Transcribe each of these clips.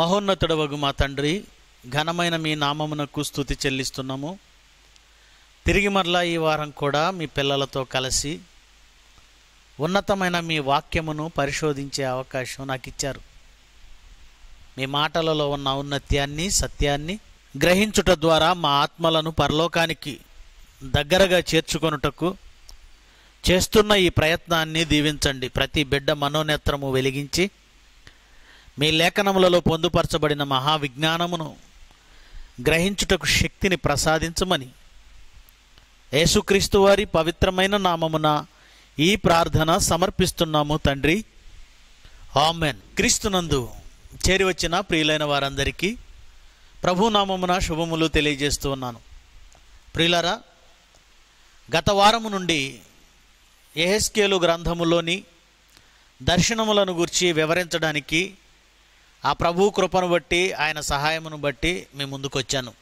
మహోన్నతుడవగు మా తండ్రి ఘనమైన మీ నామమునకు స్థుతి చెల్లిస్తున్నాము తిరిగి మరలా ఈ వారం కూడా మీ పిల్లలతో కలిసి ఉన్నతమైన మీ వాక్యమును పరిశోధించే అవకాశం నాకు ఇచ్చారు మీ మాటలలో ఉన్న ఔన్నత్యాన్ని సత్యాన్ని గ్రహించుట ద్వారా మా ఆత్మలను పరలోకానికి దగ్గరగా చేర్చుకొనుటకు చేస్తున్న ఈ ప్రయత్నాన్ని దీవించండి ప్రతి బిడ్డ మనోనేత్రము వెలిగించి మీ లేఖనములలో పొందుపరచబడిన మహావిజ్ఞానమును గ్రహించుటకు శక్తిని ప్రసాదించమని యేసుక్రీస్తు వారి పవిత్రమైన నామమున ఈ ప్రార్థన సమర్పిస్తున్నాము తండ్రి ఆమెన్ క్రీస్తునందు చేరి వచ్చిన ప్రియులైన వారందరికీ ప్రభునామమున శుభములు తెలియజేస్తూ ఉన్నాను ప్రియులరా గత వారము నుండి ఎహెస్కేలు గ్రంథములోని దర్శనములను గురించి వివరించడానికి ఆ ప్రభు కృపను బట్టి ఆయన సహాయమును బట్టి మీ ముందుకొచ్చాను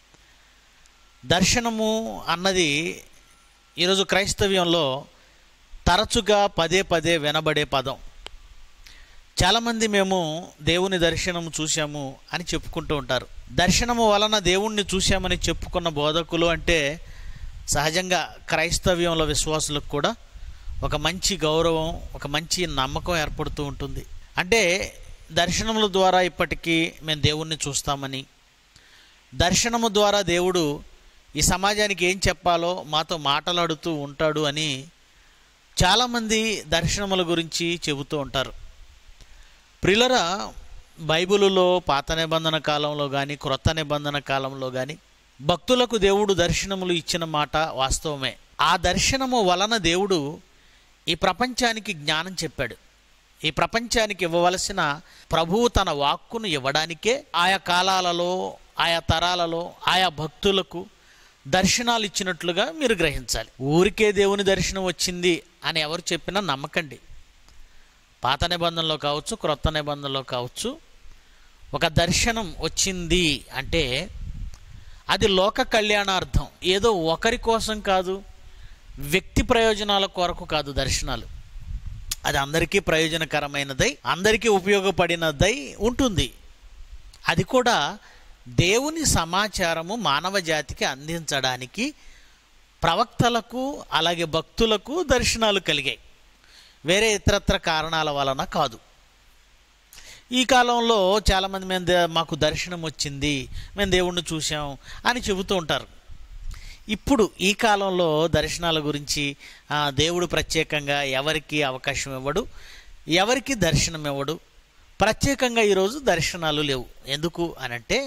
దర్శనము అన్నది ఈరోజు క్రైస్తవ్యంలో తరచుగా పదే పదే వినబడే పదం చాలామంది మేము దేవుని దర్శనము చూశాము అని చెప్పుకుంటూ ఉంటారు దర్శనము వలన దేవుణ్ణి చూశామని చెప్పుకున్న బోధకులు అంటే సహజంగా క్రైస్తవ్యంలో విశ్వాసులకు కూడా ఒక మంచి గౌరవం ఒక మంచి నమ్మకం ఏర్పడుతూ ఉంటుంది అంటే దర్శనముల ద్వారా ఇప్పటికీ మేము దేవుణ్ణి చూస్తామని దర్శనము ద్వారా దేవుడు ఈ సమాజానికి ఏం చెప్పాలో మాతో మాట్లాడుతూ ఉంటాడు అని చాలామంది దర్శనముల గురించి చెబుతూ ఉంటారు ప్రిలరా బైబిలులో పాత నిబంధన కాలంలో కానీ క్రొత్త నిబంధన కాలంలో కానీ భక్తులకు దేవుడు దర్శనములు ఇచ్చిన మాట వాస్తవమే ఆ దర్శనము వలన దేవుడు ఈ ప్రపంచానికి జ్ఞానం చెప్పాడు ఈ ప్రపంచానికి ఇవ్వవలసిన ప్రభువు తన వాక్కును ఇవ్వడానికే ఆయా కాలాలలో ఆయా తరాలలో ఆయా భక్తులకు దర్శనాలు ఇచ్చినట్లుగా మీరు గ్రహించాలి ఊరికే దేవుని దర్శనం వచ్చింది అని ఎవరు చెప్పినా నమ్మకండి పాత నిబంధనలో కావచ్చు క్రొత్త నిబంధనలో కావచ్చు ఒక దర్శనం వచ్చింది అంటే అది లోక కళ్యాణార్థం ఏదో ఒకరి కోసం కాదు వ్యక్తి ప్రయోజనాల కొరకు కాదు దర్శనాలు అది అందరికీ ప్రయోజనకరమైనదై అందరికీ ఉపయోగపడినదై ఉంటుంది అది కూడా దేవుని సమాచారము మానవ జాతికి అందించడానికి ప్రవక్తలకు అలాగే భక్తులకు దర్శనాలు కలిగాయి వేరే ఇతరత్ర కారణాల వలన కాదు ఈ కాలంలో చాలామంది మేము దే- మాకు దర్శనం వచ్చింది మేము దేవుణ్ణి చూసాం అని చెబుతూ ఉంటారు ఇప్పుడు ఈ కాలంలో దర్శనాల గురించి ఆ, దేవుడు ప్రత్యేకంగా ఎవరికి అవకాశం ఇవ్వడు ఎవరికి దర్శనం ఇవ్వడు ప్రత్యేకంగా ఈరోజు దర్శనాలు లేవు ఎందుకు అనంటే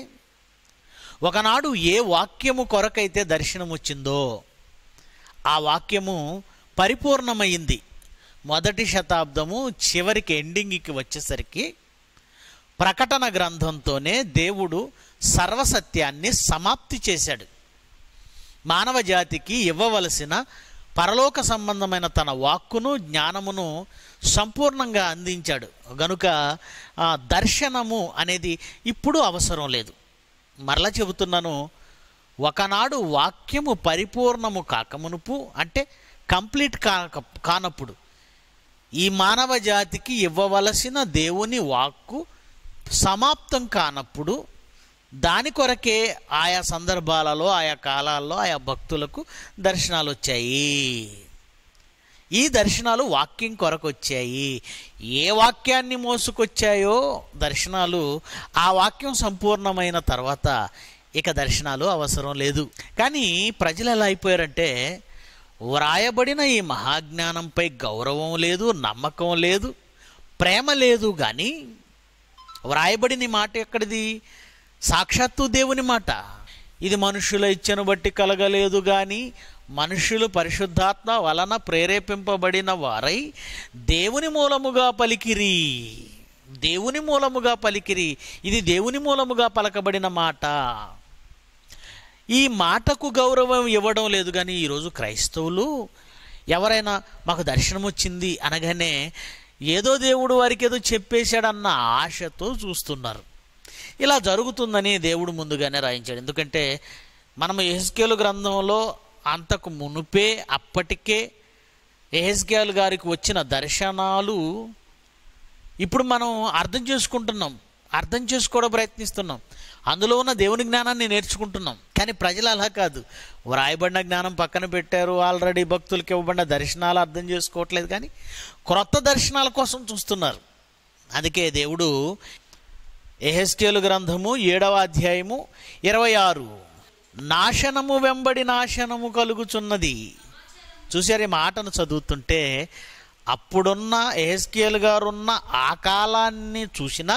ఒకనాడు ఏ వాక్యము కొరకైతే దర్శనం వచ్చిందో ఆ వాక్యము పరిపూర్ణమైంది మొదటి శతాబ్దము చివరికి ఎండింగ్కి వచ్చేసరికి ప్రకటన గ్రంథంతోనే దేవుడు సర్వసత్యాన్ని సమాప్తి చేశాడు మానవ జాతికి ఇవ్వవలసిన పరలోక సంబంధమైన తన వాక్కును జ్ఞానమును సంపూర్ణంగా అందించాడు గనుక ఆ, దర్శనము అనేది ఇప్పుడు అవసరం లేదు మరలా చెబుతున్నాను ఒకనాడు వాక్యము పరిపూర్ణము కాకమునుపు అంటే కంప్లీట్ కాక కానప్పుడు ఈ మానవ జాతికి ఇవ్వవలసిన దేవుని వాక్కు సమాప్తం కానప్పుడు దాని కొరకే ఆయా సందర్భాలలో ఆయా కాలాల్లో ఆయా భక్తులకు దర్శనాలు వచ్చాయి ఈ దర్శనాలు వాక్యం కొరకు వచ్చాయి ఏ వాక్యాన్ని మోసుకొచ్చాయో దర్శనాలు ఆ వాక్యం సంపూర్ణమైన తర్వాత ఇక దర్శనాలు అవసరం లేదు కానీ ప్రజలు ఎలా అయిపోయారంటే వ్రాయబడిన ఈ మహాజ్ఞానంపై గౌరవం లేదు నమ్మకం లేదు ప్రేమ లేదు కానీ వ్రాయబడిన ఈ మాట ఎక్కడిది సాక్షాత్తు దేవుని మాట ఇది మనుషుల ఇచ్చను బట్టి కలగలేదు కానీ మనుషులు పరిశుద్ధాత్మ వలన ప్రేరేపింపబడిన వారై దేవుని మూలముగా పలికిరి దేవుని మూలముగా పలికిరి ఇది దేవుని మూలముగా పలకబడిన మాట ఈ మాటకు గౌరవం ఇవ్వడం లేదు కానీ ఈరోజు క్రైస్తవులు ఎవరైనా మాకు దర్శనం వచ్చింది అనగానే ఏదో దేవుడు వారికి ఏదో చెప్పేశాడన్న ఆశతో చూస్తున్నారు ఇలా జరుగుతుందని దేవుడు ముందుగానే రాయించాడు ఎందుకంటే మనం ఎహెస్కేలు గ్రంథంలో అంతకు మునుపే అప్పటికే ఎహెస్కేల్ గారికి వచ్చిన దర్శనాలు ఇప్పుడు మనం అర్థం చేసుకుంటున్నాం అర్థం చేసుకోవడం ప్రయత్నిస్తున్నాం అందులో ఉన్న దేవుని జ్ఞానాన్ని నేర్చుకుంటున్నాం కానీ ప్రజలు అలా కాదు వ్రాయబడిన జ్ఞానం పక్కన పెట్టారు ఆల్రెడీ భక్తులకి ఇవ్వబడిన దర్శనాలు అర్థం చేసుకోవట్లేదు కానీ క్రొత్త దర్శనాల కోసం చూస్తున్నారు అందుకే దేవుడు ఎహెస్కేలు గ్రంథము ఏడవ అధ్యాయము ఇరవై ఆరు నాశనము వెంబడి నాశనము కలుగుచున్నది చూసారు ఈ మాటను చదువుతుంటే అప్పుడున్న ఎహెస్కేల్ గారున్న ఆ కాలాన్ని చూసినా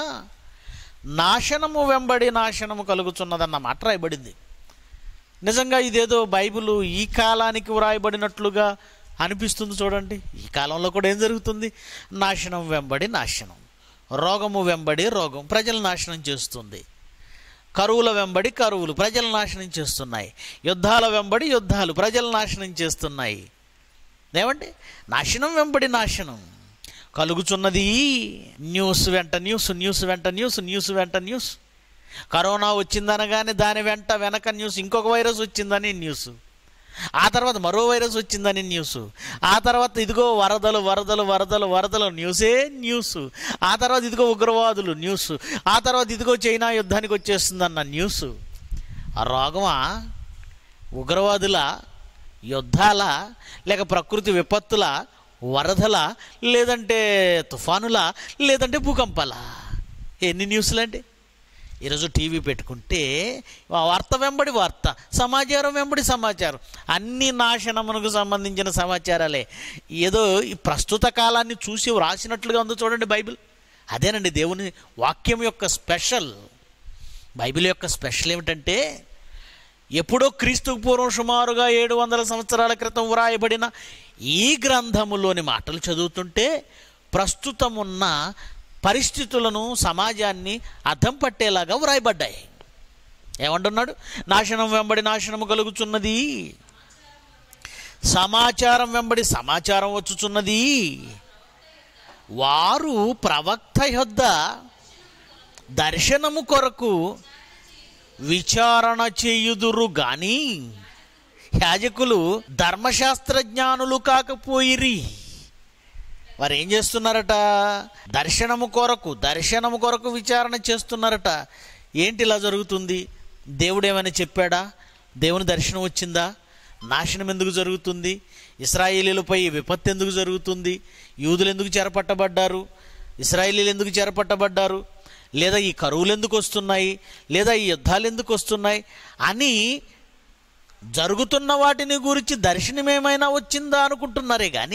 నాశనము వెంబడి నాశనము కలుగుచున్నదన్న మాట రాయబడింది నిజంగా ఇదేదో బైబిల్ ఈ కాలానికి వ్రాయబడినట్లుగా అనిపిస్తుంది చూడండి ఈ కాలంలో కూడా ఏం జరుగుతుంది నాశనం వెంబడి నాశనం రోగము వెంబడి రోగం ప్రజలు నాశనం చేస్తుంది కరువుల వెంబడి కరువులు ప్రజలు నాశనం చేస్తున్నాయి యుద్ధాల వెంబడి యుద్ధాలు ప్రజలు నాశనం చేస్తున్నాయి ఏమండి నాశనం వెంబడి నాశనం కలుగుచున్నది న్యూస్ వెంట న్యూస్ న్యూస్ వెంట న్యూస్ న్యూస్ వెంట న్యూస్ కరోనా వచ్చిందనగానే దాని వెంట వెనక న్యూస్ ఇంకొక వైరస్ వచ్చిందని న్యూస్ ఆ తర్వాత మరో వైరస్ వచ్చిందని న్యూస్ ఆ తర్వాత ఇదిగో వరదలు వరదలు వరదలు వరదలు న్యూసే న్యూస్ ఆ తర్వాత ఇదిగో ఉగ్రవాదులు న్యూస్ ఆ తర్వాత ఇదిగో చైనా యుద్ధానికి వచ్చేస్తుందన్న న్యూస్ ఆ రోగమా ఉగ్రవాదుల యుద్ధాల లేక ప్రకృతి విపత్తుల వరదల లేదంటే తుఫానుల లేదంటే భూకంపాల ఎన్ని న్యూస్లండి ఈరోజు టీవీ పెట్టుకుంటే ఆ వార్త వెంబడి వార్త సమాచారం వెంబడి సమాచారం అన్ని నాశనమునకు సంబంధించిన సమాచారాలే ఏదో ఈ ప్రస్తుత కాలాన్ని చూసి వ్రాసినట్లుగా ఉందో చూడండి బైబిల్ అదేనండి దేవుని వాక్యం యొక్క స్పెషల్ బైబిల్ యొక్క స్పెషల్ ఏమిటంటే ఎప్పుడో క్రీస్తుకు పూర్వం సుమారుగా ఏడు వందల సంవత్సరాల క్రితం వ్రాయబడిన ఈ గ్రంథములోని మాటలు చదువుతుంటే ప్రస్తుతం ఉన్న పరిస్థితులను సమాజాన్ని అర్థం పట్టేలాగా వ్రాయబడ్డాయి ఏమంటున్నాడు నాశనం వెంబడి నాశనము కలుగుచున్నది సమాచారం వెంబడి సమాచారం వచ్చుచున్నది వారు ప్రవక్త యొద్ద దర్శనము కొరకు విచారణ చేయుదురు గాని యాజకులు ధర్మశాస్త్ర జ్ఞానులు కాకపోయిరి వారు ఏం చేస్తున్నారట దర్శనము కొరకు దర్శనము కొరకు విచారణ చేస్తున్నారట ఏంటి ఇలా జరుగుతుంది దేవుడు ఏమైనా చెప్పాడా దేవుని దర్శనం వచ్చిందా నాశనం ఎందుకు జరుగుతుంది ఇస్రాయేలీలపై ఈ విపత్తు ఎందుకు జరుగుతుంది యూదులు ఎందుకు చెరపట్టబడ్డారు ఇస్రాయేలీలు ఎందుకు చెరపట్టబడ్డారు లేదా ఈ కరువులు ఎందుకు వస్తున్నాయి లేదా ఈ యుద్ధాలు ఎందుకు వస్తున్నాయి అని జరుగుతున్న వాటిని గురించి దర్శనమేమైనా వచ్చిందా అనుకుంటున్నారే కానీ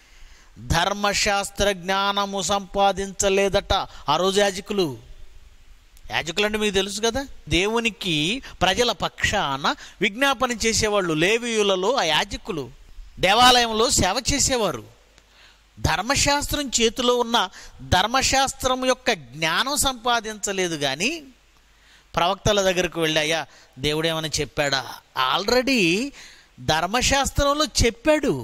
ధర్మశాస్త్ర జ్ఞానము సంపాదించలేదట ఆ రోజు యాజకులు యాజకులు అంటే మీకు తెలుసు కదా దేవునికి ప్రజల పక్షాన విజ్ఞాపన చేసేవాళ్ళు లేవీయులలో ఆ యాజకులు దేవాలయంలో సేవ చేసేవారు ధర్మశాస్త్రం చేతిలో ఉన్న ధర్మశాస్త్రం యొక్క జ్ఞానం సంపాదించలేదు కానీ ప్రవక్తల దగ్గరకు వెళ్ళాయా దేవుడేమని చెప్పాడా ఆల్రెడీ ధర్మశాస్త్రంలో చెప్పాడు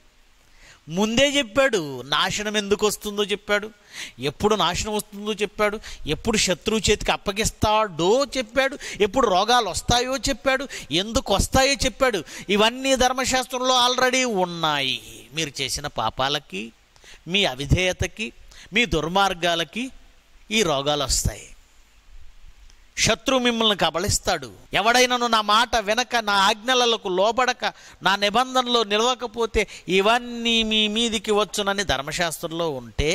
ముందే చెప్పాడు నాశనం ఎందుకు వస్తుందో చెప్పాడు ఎప్పుడు నాశనం వస్తుందో చెప్పాడు ఎప్పుడు శత్రువు చేతికి అప్పగిస్తాడో చెప్పాడు ఎప్పుడు రోగాలు వస్తాయో చెప్పాడు ఎందుకు వస్తాయో చెప్పాడు ఇవన్నీ ధర్మశాస్త్రంలో ఆల్రెడీ ఉన్నాయి మీరు చేసిన పాపాలకి మీ అవిధేయతకి మీ దుర్మార్గాలకి ఈ రోగాలు వస్తాయి శత్రువు మిమ్మల్ని కబళిస్తాడు ఎవడైనాను నా మాట వెనక నా ఆజ్ఞలకు లోబడక నా నిబంధనలో నిలవకపోతే ఇవన్నీ మీ మీదికి వచ్చునని ధర్మశాస్త్రంలో ఉంటే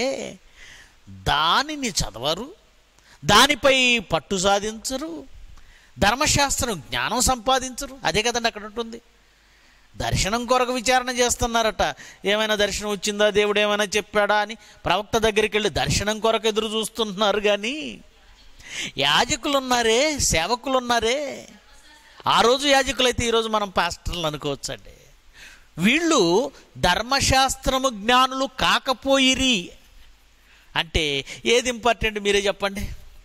దానిని చదవరు దానిపై పట్టు సాధించరు ధర్మశాస్త్రం జ్ఞానం సంపాదించరు అదే కదండి అక్కడ ఉంటుంది దర్శనం కొరకు విచారణ చేస్తున్నారట ఏమైనా దర్శనం వచ్చిందా దేవుడు ఏమైనా చెప్పాడా అని ప్రవక్త దగ్గరికి వెళ్ళి దర్శనం కొరకు ఎదురు చూస్తున్నారు కానీ యాజకులు ఉన్నారే సేవకులు ఉన్నారే ఆ రోజు యాజకులైతే ఈరోజు మనం పాస్టర్లు అనుకోవచ్చండి వీళ్ళు ధర్మశాస్త్రము జ్ఞానులు కాకపోయిరి అంటే ఏది ఇంపార్టెంట్ మీరే చెప్పండి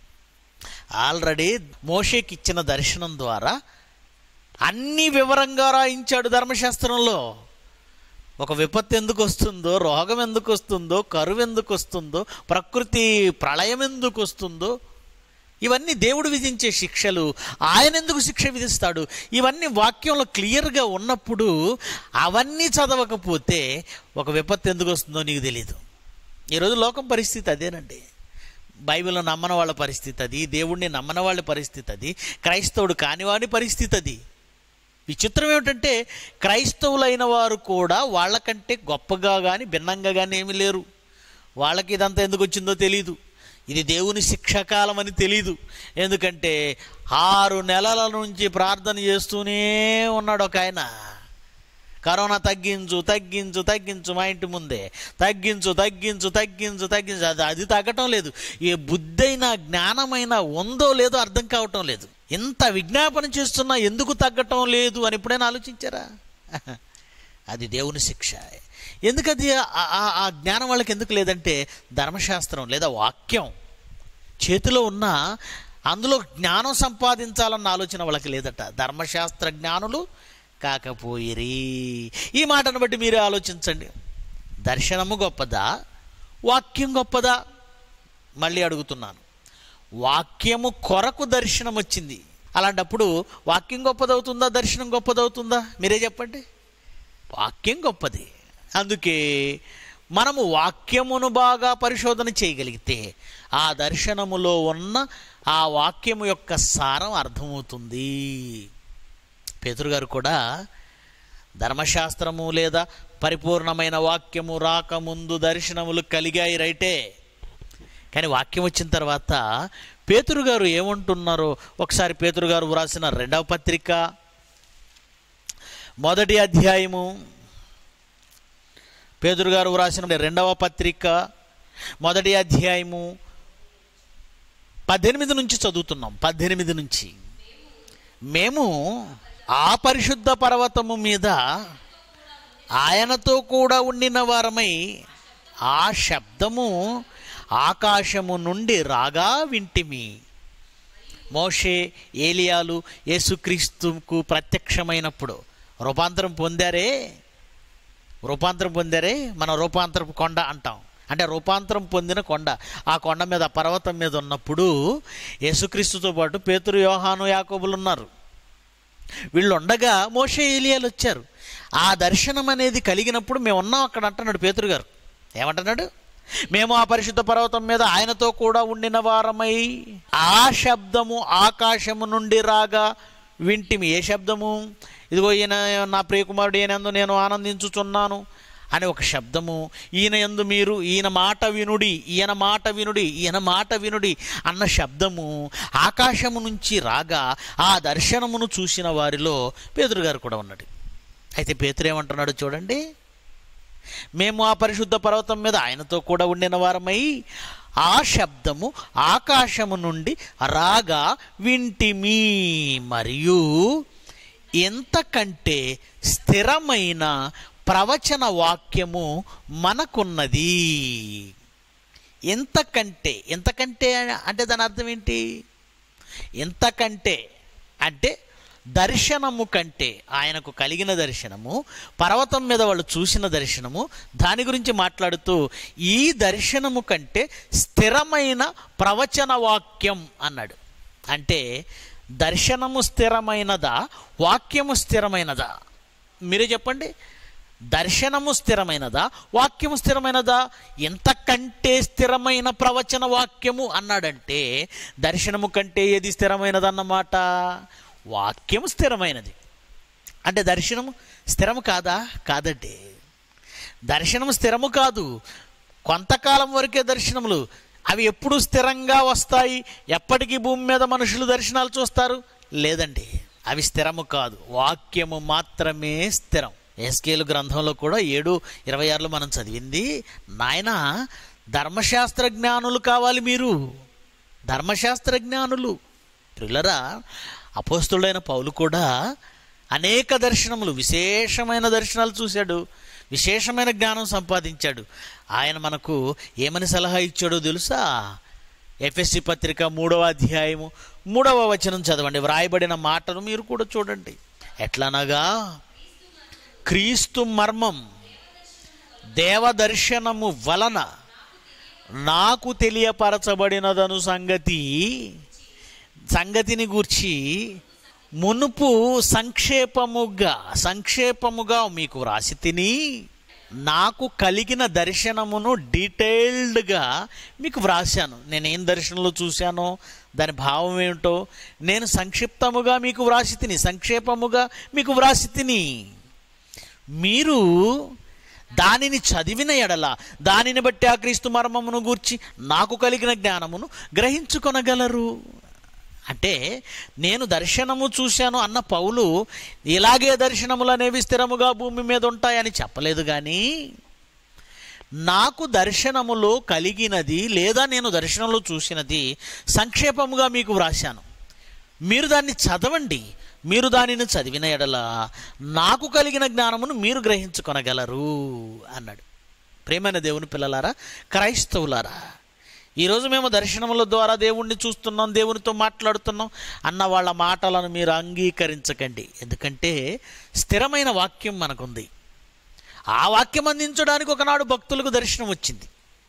ఆల్రెడీ మోషేకి ఇచ్చిన దర్శనం ద్వారా అన్ని వివరంగా రాయించాడు ధర్మశాస్త్రంలో ఒక విపత్తు ఎందుకు వస్తుందో రోగం ఎందుకు వస్తుందో కరువు ఎందుకు వస్తుందో ప్రకృతి ప్రళయం ఎందుకు వస్తుందో ఇవన్నీ దేవుడు విధించే శిక్షలు ఆయన ఎందుకు శిక్ష విధిస్తాడు ఇవన్నీ వాక్యంలో క్లియర్గా ఉన్నప్పుడు అవన్నీ చదవకపోతే ఒక విపత్తు ఎందుకు వస్తుందో నీకు తెలియదు ఈరోజు లోకం పరిస్థితి అదేనండి బైబిల్ నమ్మని వాళ్ళ పరిస్థితి అది దేవుణ్ణి నమ్మని వాళ్ళ పరిస్థితి అది క్రైస్తవుడు కానివాడి పరిస్థితి అది విచిత్రం ఏమిటంటే క్రైస్తవులైన వారు కూడా వాళ్ళకంటే గొప్పగా కానీ భిన్నంగా కానీ ఏమీ లేరు వాళ్ళకి ఇదంతా ఎందుకు వచ్చిందో తెలియదు ఇది దేవుని శిక్షాకాలం అని తెలీదు ఎందుకంటే ఆరు నెలల నుంచి ప్రార్థన చేస్తూనే ఉన్నాడు ఒక ఆయన కరోనా తగ్గించు తగ్గించు తగ్గించు మా ఇంటి ముందే తగ్గించు తగ్గించు తగ్గించు తగ్గించు అది అది తగ్గటం లేదు ఏ బుద్ధైన జ్ఞానమైన ఉందో లేదో అర్థం కావటం లేదు ఇంత విజ్ఞాపన చేస్తున్నా ఎందుకు తగ్గటం లేదు అని ఎప్పుడైనా ఆలోచించారా అది దేవుని శిక్ష ఎందుకు అది ఆ- ఆ- ఆ జ్ఞానం వాళ్ళకి ఎందుకు లేదంటే ధర్మశాస్త్రం లేదా వాక్యం చేతిలో ఉన్న అందులో జ్ఞానం సంపాదించాలన్న ఆలోచన వాళ్ళకి లేదట ధర్మశాస్త్ర జ్ఞానులు కాకపోయిరి ఈ మాటను బట్టి మీరే ఆలోచించండి దర్శనము గొప్పదా వాక్యం గొప్పదా మళ్ళీ అడుగుతున్నాను వాక్యము కొరకు దర్శనం వచ్చింది అలాంటప్పుడు వాక్యం గొప్పదవుతుందా దర్శనం గొప్పదవుతుందా మీరే చెప్పండి వాక్యం గొప్పది అందుకే మనము వాక్యమును బాగా పరిశోధన చేయగలిగితే ఆ దర్శనములో ఉన్న ఆ వాక్యము యొక్క సారం అర్థమవుతుంది పేతురు గారు కూడా ధర్మశాస్త్రము లేదా పరిపూర్ణమైన వాక్యము రాకముందు దర్శనములు కలిగాయి రైటే కానీ వాక్యం వచ్చిన తర్వాత పేతురు గారు ఏమంటున్నారో ఒకసారి పేతురు గారు వ్రాసిన రెండవ పత్రిక మొదటి అధ్యాయము పేతురు గారు వ్రాసిన రెండవ పత్రిక మొదటి అధ్యాయము పద్దెనిమిది నుంచి చదువుతున్నాం పద్దెనిమిది నుంచి మేము ఆ పరిశుద్ధ పర్వతము మీద ఆయనతో కూడా ఉండిన వారమై ఆ శబ్దము ఆకాశము నుండి రాగా వింటిమి మోషే ఏలియాలు యేసుక్రీస్తుకు ప్రత్యక్షమైనప్పుడు రూపాంతరం పొందారే రూపాంతరం పొందారే మన రూపాంతరపు కొండ అంటాం అంటే రూపాంతరం పొందిన కొండ ఆ కొండ మీద ఆ పర్వతం మీద ఉన్నప్పుడు యేసుక్రీస్తుతో పాటు పేతురు యోహాను యాకోబులు ఉన్నారు వీళ్ళు ఉండగా మోషే ఏలియాలు వచ్చారు ఆ దర్శనం అనేది కలిగినప్పుడు మేము ఉన్నాం అక్కడ అంటున్నాడు పేతురు గారు ఏమంటున్నాడు మేము ఆ పరిశుద్ధ పర్వతం మీద ఆయనతో కూడా ఉండిన వారమై ఆ శబ్దము ఆకాశము నుండి రాగా వింటిమి ఏ శబ్దము ఇదిగో ఈయన నా ప్రియకుమారుడు ఈయనందు నేను ఆనందించుచున్నాను అని ఒక శబ్దము ఈయన ఎందు మీరు ఈయన మాట వినుడి ఈయన మాట వినుడి ఈయన మాట వినుడి అన్న శబ్దము ఆకాశము నుంచి రాగా ఆ దర్శనమును చూసిన వారిలో పేదరు గారు కూడా ఉన్నాడు అయితే పేతురు ఏమంటున్నాడు చూడండి మేము ఆ పరిశుద్ధ పర్వతం మీద ఆయనతో కూడా ఉండిన వారమై ఆ శబ్దము ఆకాశము నుండి రాగా వింటిమి మరియు ఎంతకంటే స్థిరమైన ప్రవచన వాక్యము మనకున్నది ఎంతకంటే ఎంతకంటే అంటే దాని అర్థం ఏంటి ఎంతకంటే అంటే దర్శనము కంటే ఆయనకు కలిగిన దర్శనము పర్వతం మీద వాళ్ళు చూసిన దర్శనము దాని గురించి మాట్లాడుతూ ఈ దర్శనము కంటే స్థిరమైన ప్రవచన వాక్యం అన్నాడు అంటే దర్శనము స్థిరమైనదా వాక్యము స్థిరమైనదా మీరే చెప్పండి దర్శనము స్థిరమైనదా వాక్యము స్థిరమైనదా ఎంతకంటే స్థిరమైన ప్రవచన వాక్యము అన్నాడంటే దర్శనము కంటే ఏది స్థిరమైనదన్నమాట వాక్యము స్థిరమైనది అంటే దర్శనము స్థిరము కాదా కాదండి దర్శనము స్థిరము కాదు కొంతకాలం వరకే దర్శనములు అవి ఎప్పుడు స్థిరంగా వస్తాయి ఎప్పటికీ భూమి మీద మనుషులు దర్శనాలు చూస్తారు లేదండి అవి స్థిరము కాదు వాక్యము మాత్రమే స్థిరం ఎస్కేలు గ్రంథంలో కూడా ఏడు ఇరవై ఆరులో మనం చదివింది నాయన ధర్మశాస్త్ర జ్ఞానులు కావాలి మీరు ధర్మశాస్త్ర జ్ఞానులు ప్రిల్లరా అపోస్తుడైన పౌలు కూడా అనేక దర్శనములు విశేషమైన దర్శనాలు చూశాడు విశేషమైన జ్ఞానం సంపాదించాడు ఆయన మనకు ఏమని సలహా ఇచ్చాడో తెలుసా ఎఫ్ఎస్సి పత్రిక మూడవ అధ్యాయము మూడవ వచనం చదవండి వ్రాయబడిన మాటలు మీరు కూడా చూడండి ఎట్లనగా క్రీస్తు మర్మం దేవదర్శనము వలన నాకు తెలియపరచబడినదను సంగతి సంగతిని గూర్చి మునుపు సంక్షేపముగా సంక్షేపముగా మీకు వ్రాసి తిని నాకు కలిగిన దర్శనమును డీటెయిల్డ్గా మీకు వ్రాశాను నేను ఏం దర్శనంలో చూశానో దాని భావం ఏమిటో నేను సంక్షిప్తముగా మీకు వ్రాసి తిని సంక్షేపముగా మీకు వ్రాసి తిని మీరు దానిని చదివిన ఎడల దానిని బట్టి ఆ క్రీస్తు మర్మమును గూర్చి నాకు కలిగిన జ్ఞానమును గ్రహించుకొనగలరు అంటే నేను దర్శనము చూశాను అన్న పౌలు ఇలాగే దర్శనములు అనేవి స్థిరముగా భూమి మీద ఉంటాయని చెప్పలేదు కానీ నాకు దర్శనములో కలిగినది లేదా నేను దర్శనంలో చూసినది సంక్షేపముగా మీకు వ్రాశాను మీరు దాన్ని చదవండి మీరు దానిని చదివిన ఎడల నాకు కలిగిన జ్ఞానమును మీరు గ్రహించుకొనగలరు అన్నాడు ప్రేమైన దేవుని పిల్లలారా క్రైస్తవులారా ఈరోజు మేము దర్శనముల ద్వారా దేవుణ్ణి చూస్తున్నాం దేవునితో మాట్లాడుతున్నాం అన్న వాళ్ళ మాటలను మీరు అంగీకరించకండి ఎందుకంటే స్థిరమైన వాక్యం మనకుంది ఆ వాక్యం అందించడానికి ఒకనాడు భక్తులకు దర్శనం వచ్చింది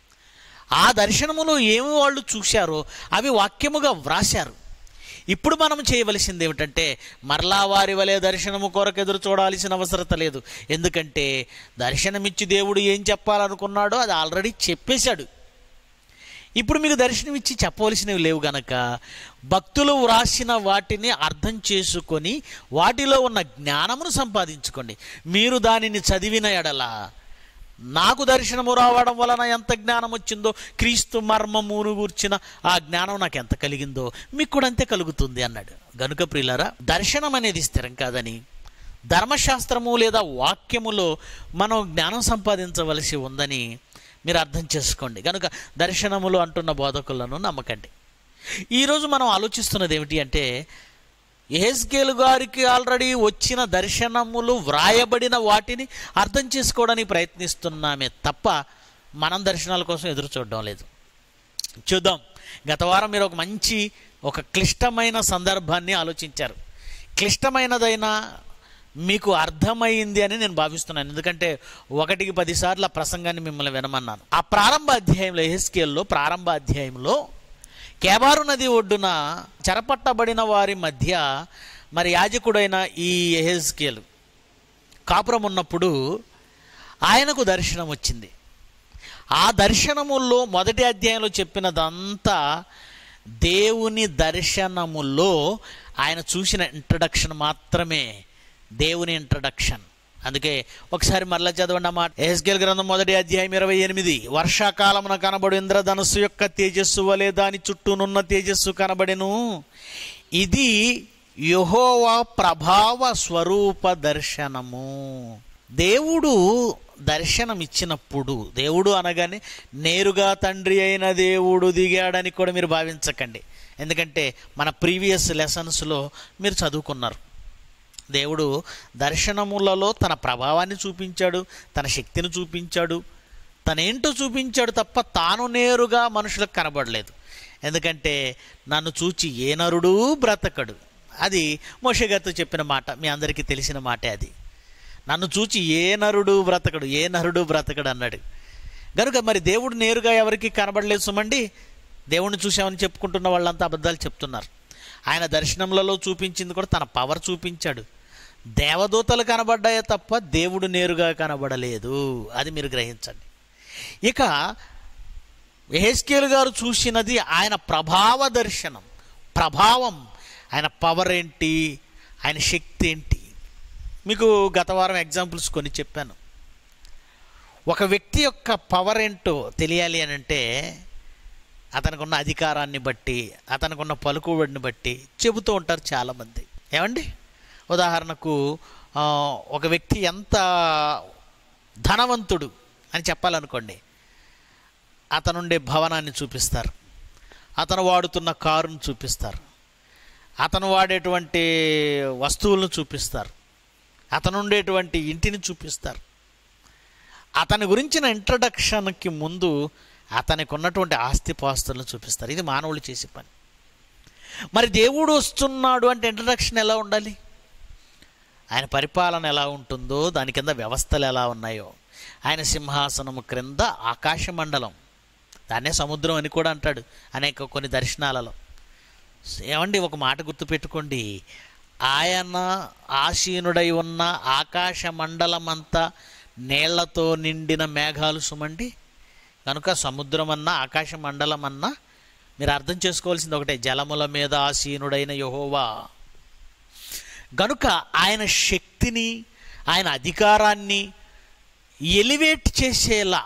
ఆ దర్శనములో ఏమి వాళ్ళు చూశారో అవి వాక్యముగా వ్రాశారు ఇప్పుడు మనం చేయవలసింది ఏమిటంటే మరలా వారి వలె దర్శనము కొరకు ఎదురు చూడాల్సిన అవసరత లేదు ఎందుకంటే దర్శనమిచ్చి దేవుడు ఏం చెప్పాలనుకున్నాడో అది ఆల్రెడీ చెప్పేశాడు ఇప్పుడు మీకు దర్శనమిచ్చి చెప్పవలసినవి లేవు గనక భక్తులు వ్రాసిన వాటిని అర్థం చేసుకొని వాటిలో ఉన్న జ్ఞానమును సంపాదించుకోండి మీరు దానిని చదివిన ఎడల నాకు దర్శనము రావడం వలన ఎంత జ్ఞానం వచ్చిందో క్రీస్తు మర్మమును గూర్చిన ఆ జ్ఞానం నాకు ఎంత కలిగిందో మీకు కూడా అంతే కలుగుతుంది అన్నాడు గనుక ప్రియులారా దర్శనం అనేది స్థిరం కాదని ధర్మశాస్త్రము లేదా వాక్యములో మనం జ్ఞానం సంపాదించవలసి ఉందని మీరు అర్థం చేసుకోండి కనుక దర్శనములు అంటున్న బోధకులను నమ్మకండి ఈరోజు మనం ఆలోచిస్తున్నది ఏమిటి అంటే ఎహెస్కేల్ గారికి ఆల్రెడీ వచ్చిన దర్శనములు వ్రాయబడిన వాటిని అర్థం చేసుకోవడానికి ప్రయత్నిస్తున్నామే తప్ప మనం దర్శనాల కోసం ఎదురు చూడడం లేదు చూద్దాం గత వారం మీరు ఒక మంచి ఒక క్లిష్టమైన సందర్భాన్ని ఆలోచించారు క్లిష్టమైనదైనా మీకు అర్థమైంది అని నేను భావిస్తున్నాను ఎందుకంటే ఒకటికి పదిసార్లు ఆ ప్రసంగాన్ని మిమ్మల్ని వినమన్నాను ఆ ప్రారంభ అధ్యాయంలో ఎహెస్కేల్లో ప్రారంభ అధ్యాయంలో కేబారు నది ఒడ్డున చెరపట్టబడిన వారి మధ్య మరి యాజకుడైన ఈ ఎహెస్కేలు కాపురం ఉన్నప్పుడు ఆయనకు దర్శనం వచ్చింది ఆ దర్శనముల్లో మొదటి అధ్యాయంలో చెప్పినదంతా దేవుని దర్శనములో ఆయన చూసిన ఇంట్రడక్షన్ మాత్రమే దేవుని ఇంట్రడక్షన్ అందుకే ఒకసారి మరలా చదవండి అన్నమాట ఎస్గెల్ గ్రంథం మొదటి అధ్యాయం ఇరవై ఎనిమిది వర్షాకాలమున కనబడు ఇంద్రధనుస్సు యొక్క తేజస్సు వలె దాని చుట్టూనున్న తేజస్సు కనబడెను ఇది యహోవా ప్రభావ స్వరూప దర్శనము దేవుడు దర్శనం ఇచ్చినప్పుడు దేవుడు అనగానే నేరుగా తండ్రి అయిన దేవుడు దిగాడని కూడా మీరు భావించకండి ఎందుకంటే మన ప్రీవియస్ లెసన్స్లో మీరు చదువుకున్నారు దేవుడు దర్శనములలో తన ప్రభావాన్ని చూపించాడు తన శక్తిని చూపించాడు తనేంటో చూపించాడు తప్ప తాను నేరుగా మనుషులకు కనబడలేదు ఎందుకంటే నన్ను చూచి ఏ నరుడు బ్రతకడు అది మోషగారితో చెప్పిన మాట మీ అందరికీ తెలిసిన మాటే అది నన్ను చూచి ఏ నరుడు బ్రతకడు ఏ నరుడు బ్రతకడు అన్నాడు కనుక మరి దేవుడు నేరుగా ఎవరికి కనబడలేదు సుమండి దేవుడిని చూసామని చెప్పుకుంటున్న వాళ్ళంతా అబద్ధాలు చెప్తున్నారు ఆయన దర్శనములలో చూపించింది కూడా తన పవర్ చూపించాడు దేవదూతలు కనబడ్డాయే తప్ప దేవుడు నేరుగా కనబడలేదు అది మీరు గ్రహించండి ఇక ఎహెస్కేల్ గారు చూసినది ఆయన ప్రభావ దర్శనం ప్రభావం ఆయన పవర్ ఏంటి ఆయన శక్తి ఏంటి మీకు గత వారం ఎగ్జాంపుల్స్ కొన్ని చెప్పాను ఒక వ్యక్తి యొక్క పవర్ ఏంటో తెలియాలి అని అంటే అతనికి ఉన్న అధికారాన్ని బట్టి అతనికి ఉన్న పలుకుబడిని బట్టి చెబుతూ ఉంటారు చాలామంది ఏమండి ఉదాహరణకు ఆ, ఒక వ్యక్తి ఎంత ధనవంతుడు అని చెప్పాలనుకోండి అతనుండే భవనాన్ని చూపిస్తారు అతను వాడుతున్న కారును చూపిస్తారు అతను వాడేటువంటి వస్తువులను చూపిస్తారు అతను ఉండేటువంటి ఇంటిని చూపిస్తారు అతని గురించిన ఇంట్రడక్షన్కి ముందు అతనికి ఉన్నటువంటి ఆస్తిపాస్తులను చూపిస్తారు ఇది మానవులు చేసే పని మరి దేవుడు వస్తున్నాడు అంటే ఇంట్రడక్షన్ ఎలా ఉండాలి ఆయన పరిపాలన ఎలా ఉంటుందో దాని కింద వ్యవస్థలు ఎలా ఉన్నాయో ఆయన సింహాసనము క్రింద ఆకాశ మండలం దాన్నే సముద్రం అని కూడా అంటాడు అనేక కొన్ని దర్శనాలలో ఏమండి ఒక మాట గుర్తుపెట్టుకోండి ఆయన ఆసీనుడై ఉన్న ఆకాశ మండలం అంతా నీళ్లతో నిండిన మేఘాలు సుమండి కనుక సముద్రం అన్నా ఆకాశ మండలం అన్నా మీరు అర్థం చేసుకోవాల్సింది ఒకటే జలముల మీద ఆసీనుడైన యహోవా గనుక ఆయన శక్తిని ఆయన అధికారాన్ని ఎలివేట్ చేసేలా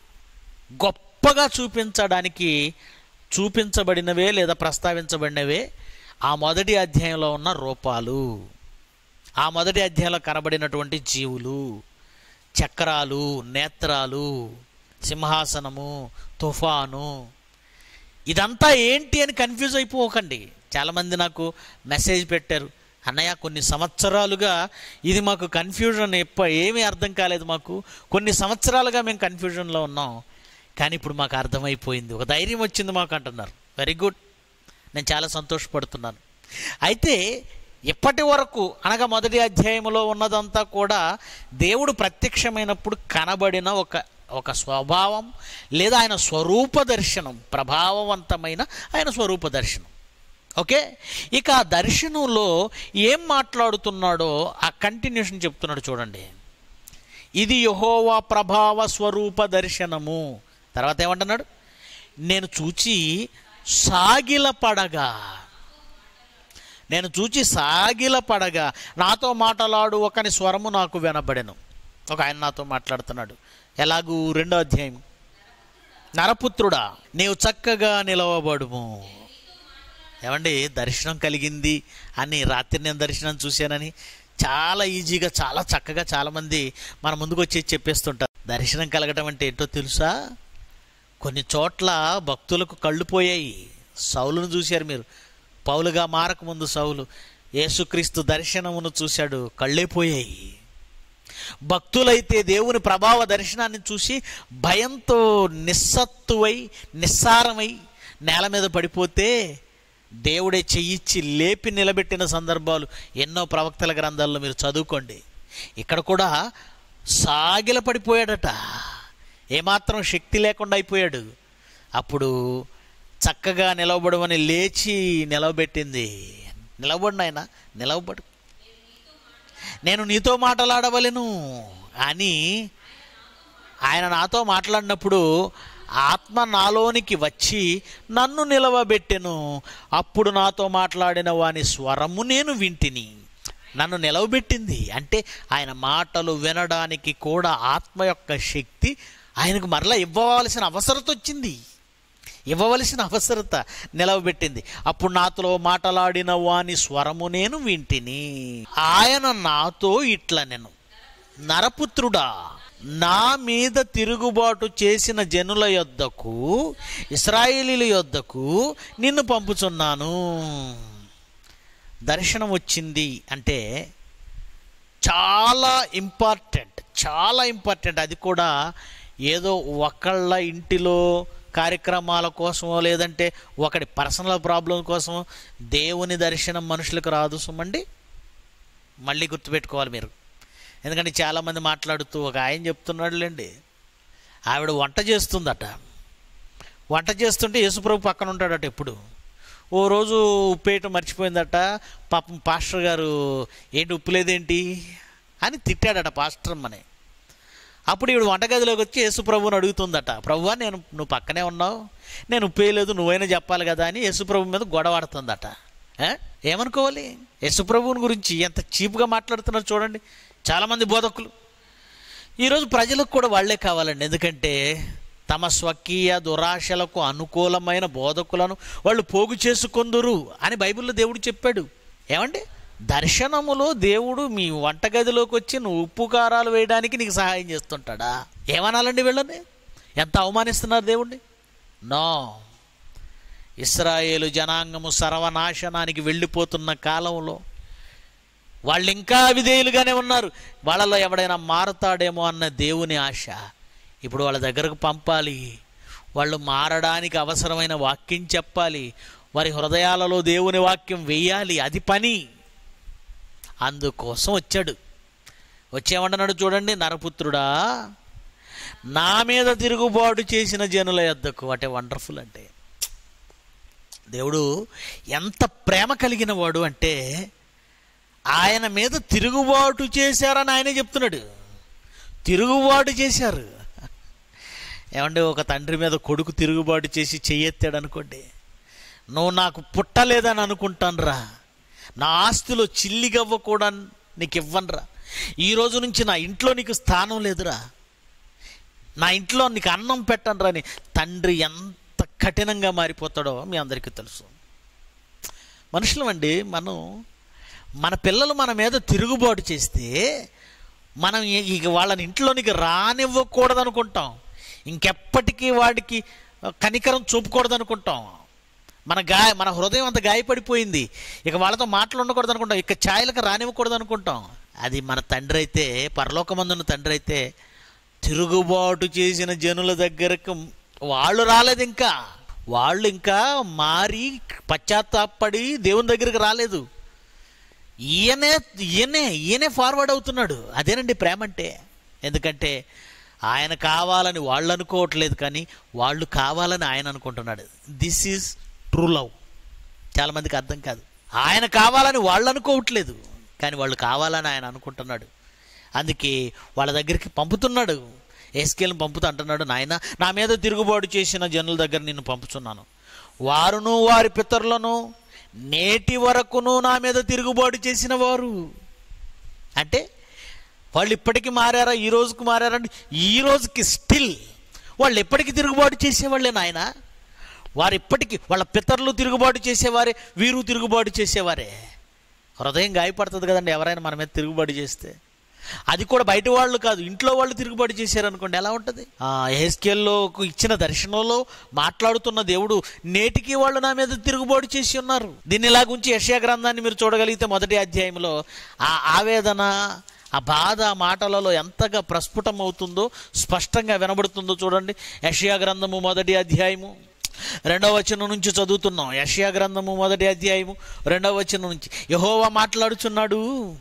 గొప్పగా చూపించడానికి చూపించబడినవే లేదా ప్రస్తావించబడినవే ఆ మొదటి అధ్యాయంలో ఉన్న రూపాలు ఆ మొదటి అధ్యాయంలో కనబడినటువంటి జీవులు చక్రాలు నేత్రాలు సింహాసనము తుఫాను ఇదంతా ఏంటి అని కన్ఫ్యూజ్ అయిపోకండి చాలామంది నాకు మెసేజ్ పెట్టారు అన్నయ్య కొన్ని సంవత్సరాలుగా ఇది మాకు కన్ఫ్యూజన్ ఎప్ప ఏమీ అర్థం కాలేదు మాకు కొన్ని సంవత్సరాలుగా మేము కన్ఫ్యూజన్లో ఉన్నాం కానీ ఇప్పుడు మాకు అర్థమైపోయింది ఒక ధైర్యం వచ్చింది మాకు అంటున్నారు వెరీ గుడ్ నేను చాలా సంతోషపడుతున్నాను అయితే ఇప్పటి వరకు అనగా మొదటి అధ్యాయంలో ఉన్నదంతా కూడా దేవుడు ప్రత్యక్షమైనప్పుడు కనబడిన ఒక ఒక స్వభావం లేదా ఆయన స్వరూప దర్శనం ప్రభావవంతమైన ఆయన స్వరూప దర్శనం ఓకే ఇక ఆ దర్శనంలో ఏం మాట్లాడుతున్నాడో ఆ కంటిన్యూషన్ చెప్తున్నాడు చూడండి ఇది యహోవా ప్రభావ స్వరూప దర్శనము తర్వాత ఏమంటున్నాడు నేను చూచి సాగిల పడగా నేను చూచి సాగిల పడగా నాతో మాటలాడు ఒకని స్వరము నాకు వినబడెను ఒక ఆయన నాతో మాట్లాడుతున్నాడు ఎలాగూ రెండో అధ్యాయం నరపుత్రుడా నీవు చక్కగా నిలవబడుము ఏమండి దర్శనం కలిగింది అని రాత్రి నేను దర్శనం చూశానని చాలా ఈజీగా చాలా చక్కగా చాలామంది మన ముందుకు వచ్చి చెప్పేస్తుంటారు దర్శనం కలగటం అంటే ఏంటో తెలుసా కొన్ని చోట్ల భక్తులకు కళ్ళు పోయాయి సౌలును చూశారు మీరు పౌలుగా మారకముందు సౌలు యేసుక్రీస్తు దర్శనమును చూశాడు కళ్ళే పోయాయి భక్తులైతే దేవుని ప్రభావ దర్శనాన్ని చూసి భయంతో నిస్సత్తువై నిస్సారమై నేల మీద పడిపోతే దేవుడే చెయ్యిచ్చి లేపి నిలబెట్టిన సందర్భాలు ఎన్నో ప్రవక్తల గ్రంథాల్లో మీరు చదువుకోండి ఇక్కడ కూడా సాగిల పడిపోయాడట ఏమాత్రం శక్తి లేకుండా అయిపోయాడు అప్పుడు చక్కగా నిలవబడమని లేచి నిలవబెట్టింది నిలవబడిన ఆయన నిలవబడు నేను నీతో మాట్లాడవలెను అని ఆయన నాతో మాట్లాడినప్పుడు ఆత్మ నాలోనికి వచ్చి నన్ను నిలవబెట్టెను అప్పుడు నాతో మాట్లాడిన వాని స్వరము నేను వింటిని నన్ను నిలవబెట్టింది అంటే ఆయన మాటలు వినడానికి కూడా ఆత్మ యొక్క శక్తి ఆయనకు మరలా ఇవ్వవలసిన అవసరత వచ్చింది ఇవ్వవలసిన అవసరత నిలవబెట్టింది అప్పుడు నాతో మాటలాడిన వాని స్వరము నేను వింటిని ఆయన నాతో ఇట్లా నేను నరపుత్రుడా నా మీద తిరుగుబాటు చేసిన జనుల యొద్దకు ఇస్రాయేలీల యొద్దకు నిన్ను పంపుచున్నాను దర్శనం వచ్చింది అంటే చాలా ఇంపార్టెంట్ చాలా ఇంపార్టెంట్ అది కూడా ఏదో ఒకళ్ళ ఇంటిలో కార్యక్రమాల కోసమో లేదంటే ఒకటి పర్సనల్ ప్రాబ్లం కోసమో దేవుని దర్శనం మనుషులకు రాదు సుమండి మళ్ళీ గుర్తుపెట్టుకోవాలి మీరు ఎందుకంటే చాలామంది మాట్లాడుతూ ఒక ఆయన చెప్తున్నాడులేండి ఆవిడ వంట చేస్తుందట వంట చేస్తుంటే యేసుప్రభు పక్కన ఉంటాడట ఎప్పుడు ఓ రోజు ఉప్పేయటం మర్చిపోయిందట పాపం పాస్టర్ గారు ఏంటి ఉప్పు లేదేంటి అని తిట్టాడట పాస్టర్ అమ్మని అప్పుడు ఈవిడ వంటగదిలోకి వచ్చి యేసుప్రభుని అడుగుతుందట ప్రభువా నేను నువ్వు పక్కనే ఉన్నావు నేను ఉప్పేయలేదు నువ్వైనా చెప్పాలి కదా అని యేసుప్రభు మీద గొడవాడుతుందట ఏ? ఏమనుకోవాలి యేసుప్రభుని గురించి ఎంత చీప్గా మాట్లాడుతున్నారు చూడండి చాలామంది బోధకులు ఈరోజు ప్రజలకు కూడా వాళ్ళే కావాలండి ఎందుకంటే తమ స్వకీయ దురాశలకు అనుకూలమైన బోధకులను వాళ్ళు పోగు చేసుకొందురు అని బైబిల్లో దేవుడు చెప్పాడు ఏమండి దర్శనములో దేవుడు మీ వంటగదిలోకి వచ్చి నువ్వు ఉప్పు కారాలు వేయడానికి నీకు సహాయం చేస్తుంటాడా ఏమనాలండి వీళ్ళని ఎంత అవమానిస్తున్నారు దేవుణ్ణి నో ఇస్రాయేలు జనాంగము సర్వనాశనానికి వెళ్ళిపోతున్న కాలంలో వాళ్ళు ఇంకా విధేయులుగానే ఉన్నారు వాళ్ళలో ఎవడైనా మారుతాడేమో అన్న దేవుని ఆశ ఇప్పుడు వాళ్ళ దగ్గరకు పంపాలి వాళ్ళు మారడానికి అవసరమైన వాక్యం చెప్పాలి వారి హృదయాలలో దేవుని వాక్యం వెయ్యాలి అది పని అందుకోసం వచ్చాడు వచ్చేమంటున్నాడు చూడండి నరపుత్రుడా నా మీద తిరుగుబాటు చేసిన జనుల యొద్దకు అంటే వండర్ఫుల్ అంటే దేవుడు ఎంత ప్రేమ కలిగిన వాడు అంటే ఆయన మీద తిరుగుబాటు చేశారని ఆయనే చెప్తున్నాడు తిరుగుబాటు చేశారు ఏమంటే ఒక తండ్రి మీద కొడుకు తిరుగుబాటు చేసి చెయ్యెత్తాడు అనుకోండి నువ్వు నాకు పుట్టలేదని అనుకుంటానురా నా ఆస్తిలో చిల్లిగవ్వ కూడా నీకు ఇవ్వనురా ఈ రోజు నుంచి నా ఇంట్లో నీకు స్థానం లేదురా నా ఇంట్లో నీకు అన్నం పెట్టనురా అని తండ్రి ఎంత కఠినంగా మారిపోతాడో మీ అందరికీ తెలుసు మనుషులమండి మనం మన పిల్లలు మన మీద తిరుగుబాటు చేస్తే మనం ఇ- ఇక వాళ్ళని ఇంట్లోనికి రానివ్వకూడదు అనుకుంటాం ఇంకెప్పటికీ వాడికి కనికరం చూపకూడదు అనుకుంటాం మన గాయ మన హృదయం అంత గాయపడిపోయింది ఇక వాళ్ళతో మాటలు ఉండకూడదు అనుకుంటాం ఇక ఛాయలకు రానివ్వకూడదు అనుకుంటాం అది మన తండ్రి అయితే పరలోకమందున్న తండ్రి అయితే తిరుగుబాటు చేసిన జనుల దగ్గరకు వాళ్ళు రాలేదు ఇంకా వాళ్ళు ఇంకా మారి పశ్చాత్తాపడి దేవుని దగ్గరికి రాలేదు ఈయనే ఈయనే ఈయనే ఫార్వర్డ్ అవుతున్నాడు అదేనండి ప్రేమ అంటే ఎందుకంటే ఆయన కావాలని వాళ్ళు అనుకోవట్లేదు కానీ వాళ్ళు కావాలని ఆయన అనుకుంటున్నాడు దిస్ ఈజ్ ట్రూ లవ్ చాలామందికి అర్థం కాదు ఆయన కావాలని వాళ్ళు అనుకోవట్లేదు కానీ వాళ్ళు కావాలని ఆయన అనుకుంటున్నాడు అందుకే వాళ్ళ దగ్గరికి పంపుతున్నాడు ఏస్కేల్ని పంపుతా అంటున్నాడు నాయన నా మీద తిరుగుబాటు చేసిన జనుల దగ్గర నిన్ను పంపుతున్నాను వారును వారి పితరులను నేటి వరకును నా మీద తిరుగుబాటు చేసిన వారు అంటే వాళ్ళు ఇప్పటికీ మారారా ఈ రోజుకి మారారా అంటే ఈ రోజుకి స్టిల్ వాళ్ళు ఎప్పటికీ తిరుగుబాటు చేసేవాళ్ళే నాయన వారు ఇప్పటికీ వాళ్ళ పితరులు తిరుగుబాటు చేసేవారే వీరు తిరుగుబాటు చేసేవారే హృదయం గాయపడుతుంది కదండి ఎవరైనా మన మీద తిరుగుబాటు చేస్తే అది కూడా బయట వాళ్ళు కాదు ఇంట్లో వాళ్ళు తిరుగుబాటు చేశారనుకోండి ఎలా ఉంటుంది హెస్కేల్లో ఇచ్చిన దర్శనంలో మాట్లాడుతున్న దేవుడు నేటికి వాళ్ళు నా మీద తిరుగుబాటు చేసి ఉన్నారు దీన్ని ఇలా గురించి యష్యా గ్రంథాన్ని మీరు చూడగలిగితే మొదటి అధ్యాయంలో ఆ ఆవేదన ఆ బాధ ఆ మాటలలో ఎంతగా ప్రస్ఫుటం అవుతుందో స్పష్టంగా వినబడుతుందో చూడండి యషయా గ్రంథము మొదటి అధ్యాయము రెండవ వచనం నుంచి చదువుతున్నాం యషయా గ్రంథము మొదటి అధ్యాయము రెండవ వచనం నుంచి యహోవా మాట్లాడుచున్నాడు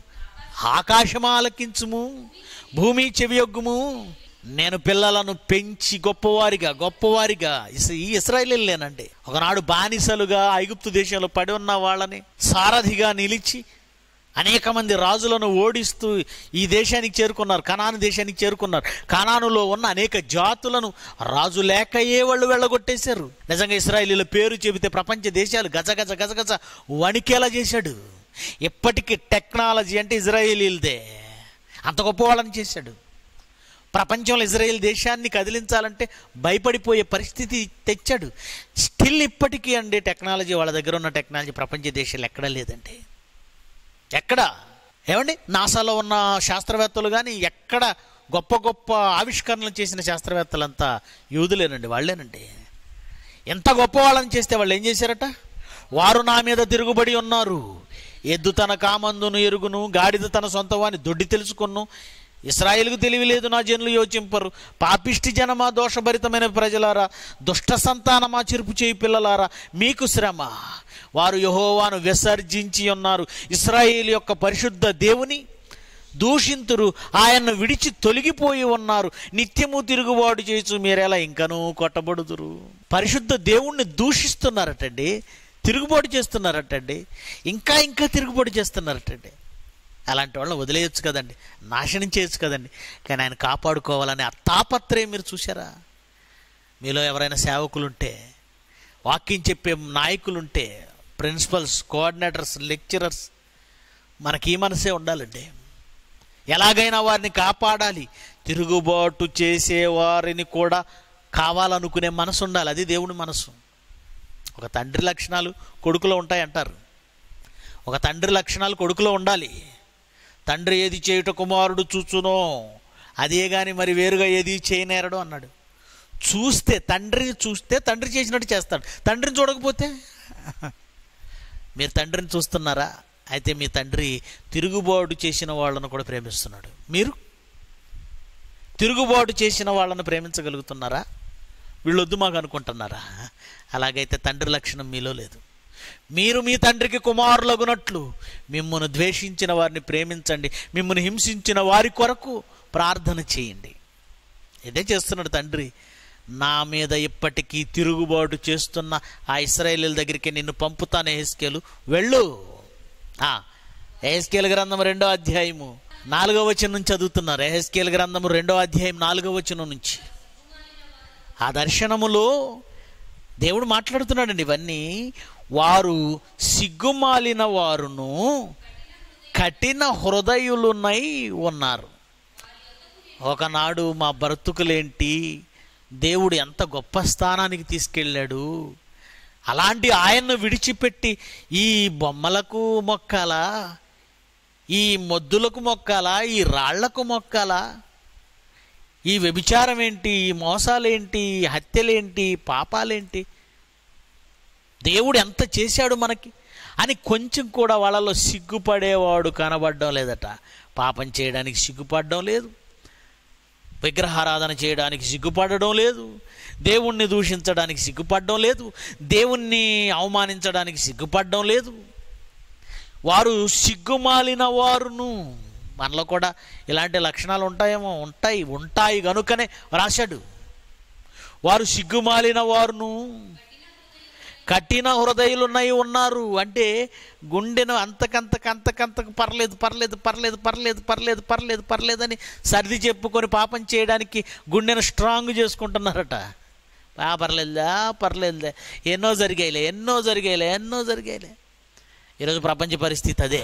ఆకాశమా ఆలకించుము భూమి చెవియొగ్గుము నేను పిల్లలను పెంచి గొప్పవారిగా గొప్పవారిగా ఇస్- ఈ ఇస్రాయలీలేనండి ఒకనాడు బానిసలుగా ఐగుప్తు దేశంలో పడి ఉన్న వాళ్ళని సారథిగా నిలిచి అనేక మంది రాజులను ఓడిస్తూ ఈ దేశానికి చేరుకున్నారు కనాను దేశానికి చేరుకున్నారు కనానులో ఉన్న అనేక జాతులను రాజు లేకయే వాళ్ళు వెళ్ళగొట్టేశారు నిజంగా ఇస్రాయలీల పేరు చెబితే ప్రపంచ దేశాలు గజగజ గజగజ వణికేలా చేశాడు ఇప్పటికీ టెక్నాలజీ అంటే ఇజ్రాయేలీలదే అంత గొప్ప వాళ్ళని చేశాడు ప్రపంచంలో ఇజ్రాయెల్ దేశాన్ని కదిలించాలంటే భయపడిపోయే పరిస్థితి తెచ్చాడు స్టిల్ ఇప్పటికీ అండి టెక్నాలజీ వాళ్ళ దగ్గర ఉన్న టెక్నాలజీ ప్రపంచ దేశాలు ఎక్కడా లేదండి ఎక్కడ ఏమండి నాసాలో ఉన్న శాస్త్రవేత్తలు కానీ ఎక్కడ గొప్ప గొప్ప ఆవిష్కరణలు చేసిన శాస్త్రవేత్తలంతా యూదులేనండి వాళ్ళేనండి ఎంత గొప్ప వాళ్ళని చేస్తే వాళ్ళు ఏం చేశారట వారు నా మీద తిరుగుబడి ఉన్నారు ఎద్దు తన కామందును ఎరుగును గాడిద తన సొంత వాని దొడ్డి తెలుసుకును ఇస్రాయేల్కు తెలివి లేదు నా జనులు యోచింపరు పాపిష్టి జనమా దోషభరితమైన ప్రజలారా దుష్ట సంతానమా చెరుపు చేయి పిల్లలారా మీకు శ్రమ వారు యహోవాను విసర్జించి ఉన్నారు ఇస్రాయేల్ యొక్క పరిశుద్ధ దేవుని దూషింతురు ఆయన్ను విడిచి తొలగిపోయి ఉన్నారు నిత్యము తిరుగుబాటు చేయొచ్చు మీరెలా ఇంకనూ కొట్టబడుదురు పరిశుద్ధ దేవుణ్ణి దూషిస్తున్నారటండి తిరుగుబాటు చేస్తున్నారటండి ఇంకా ఇంకా తిరుగుబాటు చేస్తున్నారటండి అలాంటి వాళ్ళని వదిలేయచ్చు కదండి నాశనం చేయొచ్చు కదండి కానీ ఆయన కాపాడుకోవాలని ఆ తాపత్రయం మీరు చూసారా మీలో ఎవరైనా సేవకులుంటే వాక్యం చెప్పే నాయకులుంటే ప్రిన్సిపల్స్ కోఆర్డినేటర్స్ లెక్చరర్స్ మనకి ఈ మనసే ఉండాలండి ఎలాగైనా వారిని కాపాడాలి తిరుగుబాటు చేసే వారిని కూడా కావాలనుకునే మనసు ఉండాలి అది దేవుని మనసు ఒక తండ్రి లక్షణాలు కొడుకులో ఉంటాయంటారు ఒక తండ్రి లక్షణాలు కొడుకులో ఉండాలి తండ్రి ఏది చేయుట కుమారుడు చూచునో అదే కానీ మరి వేరుగా ఏది చేయనేరడు అన్నాడు చూస్తే తండ్రిని చూస్తే తండ్రి చేసినట్టు చేస్తాడు తండ్రిని చూడకపోతే మీరు తండ్రిని చూస్తున్నారా అయితే మీ తండ్రి తిరుగుబాటు చేసిన వాళ్ళను కూడా ప్రేమిస్తున్నాడు మీరు తిరుగుబాటు చేసిన వాళ్ళను ప్రేమించగలుగుతున్నారా వీళ్ళొద్దు మాకు అనుకుంటున్నారా అలాగైతే తండ్రి లక్షణం మీలో లేదు మీరు మీ తండ్రికి కుమారులగునట్లు మిమ్మల్ని ద్వేషించిన వారిని ప్రేమించండి మిమ్మల్ని హింసించిన వారి కొరకు ప్రార్థన చేయండి ఇదే చేస్తున్నాడు తండ్రి నా మీద ఇప్పటికీ తిరుగుబాటు చేస్తున్న ఆ ఇస్రాయేలీల దగ్గరికి నిన్ను పంపుతాను ఎహెస్కేలు వెళ్ళు ఆ, ఎహెస్కేలు గ్రంథం రెండో అధ్యాయము నాలుగో వచనం నుంచి చదువుతున్నారు ఎహెస్కేల్ గ్రంథము రెండో అధ్యాయం నాలుగో వచనం నుంచి ఆ దర్శనములో దేవుడు మాట్లాడుతున్నాడండి ఇవన్నీ వారు సిగ్గుమాలిన వారును కఠిన హృదయులునై ఉన్నారు ఒకనాడు మా బ్రతుకులేంటి దేవుడు ఎంత గొప్ప స్థానానికి తీసుకెళ్ళాడు అలాంటి ఆయన్ను విడిచిపెట్టి ఈ బొమ్మలకు మొక్కాలా ఈ మొద్దులకు మొక్కాలా ఈ రాళ్లకు మొక్కాలా ఈ వ్యభిచారం ఏంటి ఈ మోసాలేంటి ఈ హత్యలేంటి పాపాలేంటి దేవుడు ఎంత చేశాడు మనకి అని కొంచెం కూడా వాళ్ళలో సిగ్గుపడేవాడు కనబడడం లేదట పాపం చేయడానికి సిగ్గుపడడం లేదు విగ్రహారాధన చేయడానికి సిగ్గుపడడం లేదు దేవుణ్ణి దూషించడానికి సిగ్గుపడడం లేదు దేవుణ్ణి అవమానించడానికి సిగ్గుపడడం లేదు వారు సిగ్గుమాలిన వారును మనలో కూడా ఇలాంటి లక్షణాలు ఉంటాయేమో ఉంటాయి ఉంటాయి గనుకనే రాశాడు వారు సిగ్గుమాలిన వారును కఠిన హృదయులున్నై ఉన్నారు అంటే గుండెను అంతకంతకు అంతకంతకు పర్లేదు పర్లేదు పర్లేదు పర్లేదు పర్లేదు పర్లేదు పర్లేదని సర్ది చెప్పుకొని పాపం చేయడానికి గుండెను స్ట్రాంగ్ చేసుకుంటున్నారట ఆ పర్లేదులే ఆ పర్లేదులే ఎన్నో జరిగాయిలే ఎన్నో జరిగాయిలే ఎన్నో జరిగాయిలే ఈరోజు ప్రపంచ పరిస్థితి అదే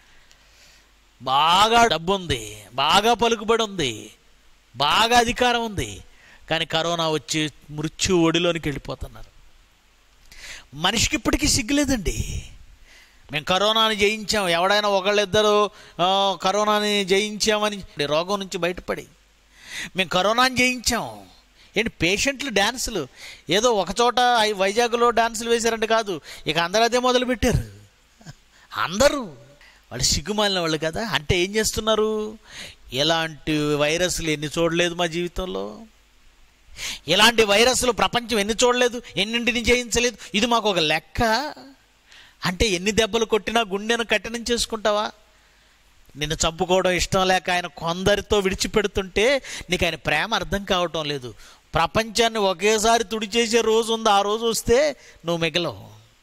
బాగా డబ్బు ఉంది బాగా పలుకుబడి ఉంది బాగా అధికారం ఉంది కానీ కరోనా వచ్చి మృత్యు ఒడిలోనికి వెళ్ళిపోతున్నారు మనిషికి ఇప్పటికీ సిగ్గులేదండి మేము కరోనాని జయించాం ఎవడైనా ఒకళ్ళిద్దరు ఆ, కరోనాని జయించామని రోగం నుంచి బయటపడి మేము కరోనాని జయించాం ఏంటి పేషెంట్లు డ్యాన్సులు ఏదో ఒక చోట ఐ- వైజాగ్లో డ్యాన్సులు వేశారంటే కాదు ఇక అందరూ అదే మొదలుపెట్టారు అందరూ వాళ్ళు సిగ్గుమాలిన వాళ్ళు కదా అంటే ఏం చేస్తున్నారు ఇలాంటి వైరస్లు ఎన్ని చూడలేదు మా జీవితంలో ఇలాంటి వైరస్లు ప్రపంచం ఎన్ని చూడలేదు ఎన్నింటిని జయించలేదు ఇది మాకు ఒక లెక్క అంటే ఎన్ని దెబ్బలు కొట్టినా గుండెను కఠినం చేసుకుంటావా నిన్ను చంపుకోవడం ఇష్టం లేక ఆయన కొందరితో విడిచిపెడుతుంటే నీకు ఆయన ప్రేమ అర్థం కావటం లేదు ప్రపంచాన్ని ఒకేసారి తుడిచేసే రోజు ఉంది ఆ రోజు వస్తే నువ్వు మిగలవు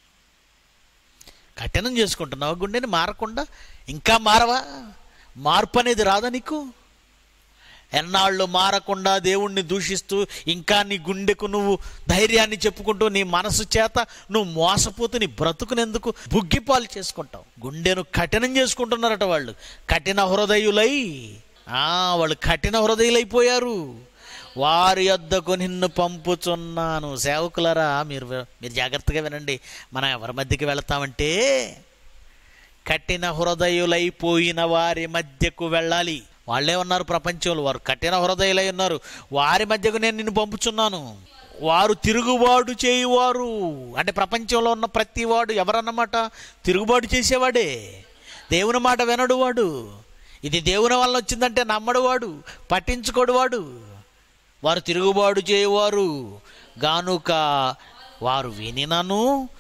కఠినం చేసుకుంటున్నావా గుండెని మారకుండా ఇంకా మారవా మార్పు అనేది రాదా నీకు ఎన్నాళ్ళు మారకుండా దేవుణ్ణి దూషిస్తూ ఇంకా నీ గుండెకు నువ్వు ధైర్యాన్ని చెప్పుకుంటూ నీ మనసు చేత నువ్వు మోసపోతూ నీ బ్రతుకునెందుకు బుగ్గిపాలు చేసుకుంటావు గుండెను కఠినం చేసుకుంటున్నారట వాళ్ళు కఠిన హృదయులై ఆ, వాళ్ళు కఠిన హృదయులైపోయారు వారి యొద్దకు నిన్ను పంపుచున్నాను సేవకులరా మీరు మీరు జాగ్రత్తగా వినండి మనం ఎవరి మధ్యకి వెళతామంటే కఠిన హృదయులైపోయిన వారి మధ్యకు వెళ్ళాలి వాళ్ళే ఉన్నారు ప్రపంచంలో వారు కఠిన హృదయులై ఉన్నారు వారి మధ్యకు నేను నిన్ను పంపుచున్నాను వారు తిరుగుబాటు చేయువారు అంటే ప్రపంచంలో ఉన్న ప్రతి వాడు ఎవరన్నమాట తిరుగుబాటు చేసేవాడే దేవుని మాట వినడు వాడు ఇది దేవుని వల్ల వచ్చిందంటే నమ్మడు వాడు పట్టించుకోడు వాడు వారు తిరుగుబాటు చేయువారు గానుక వారు వినినను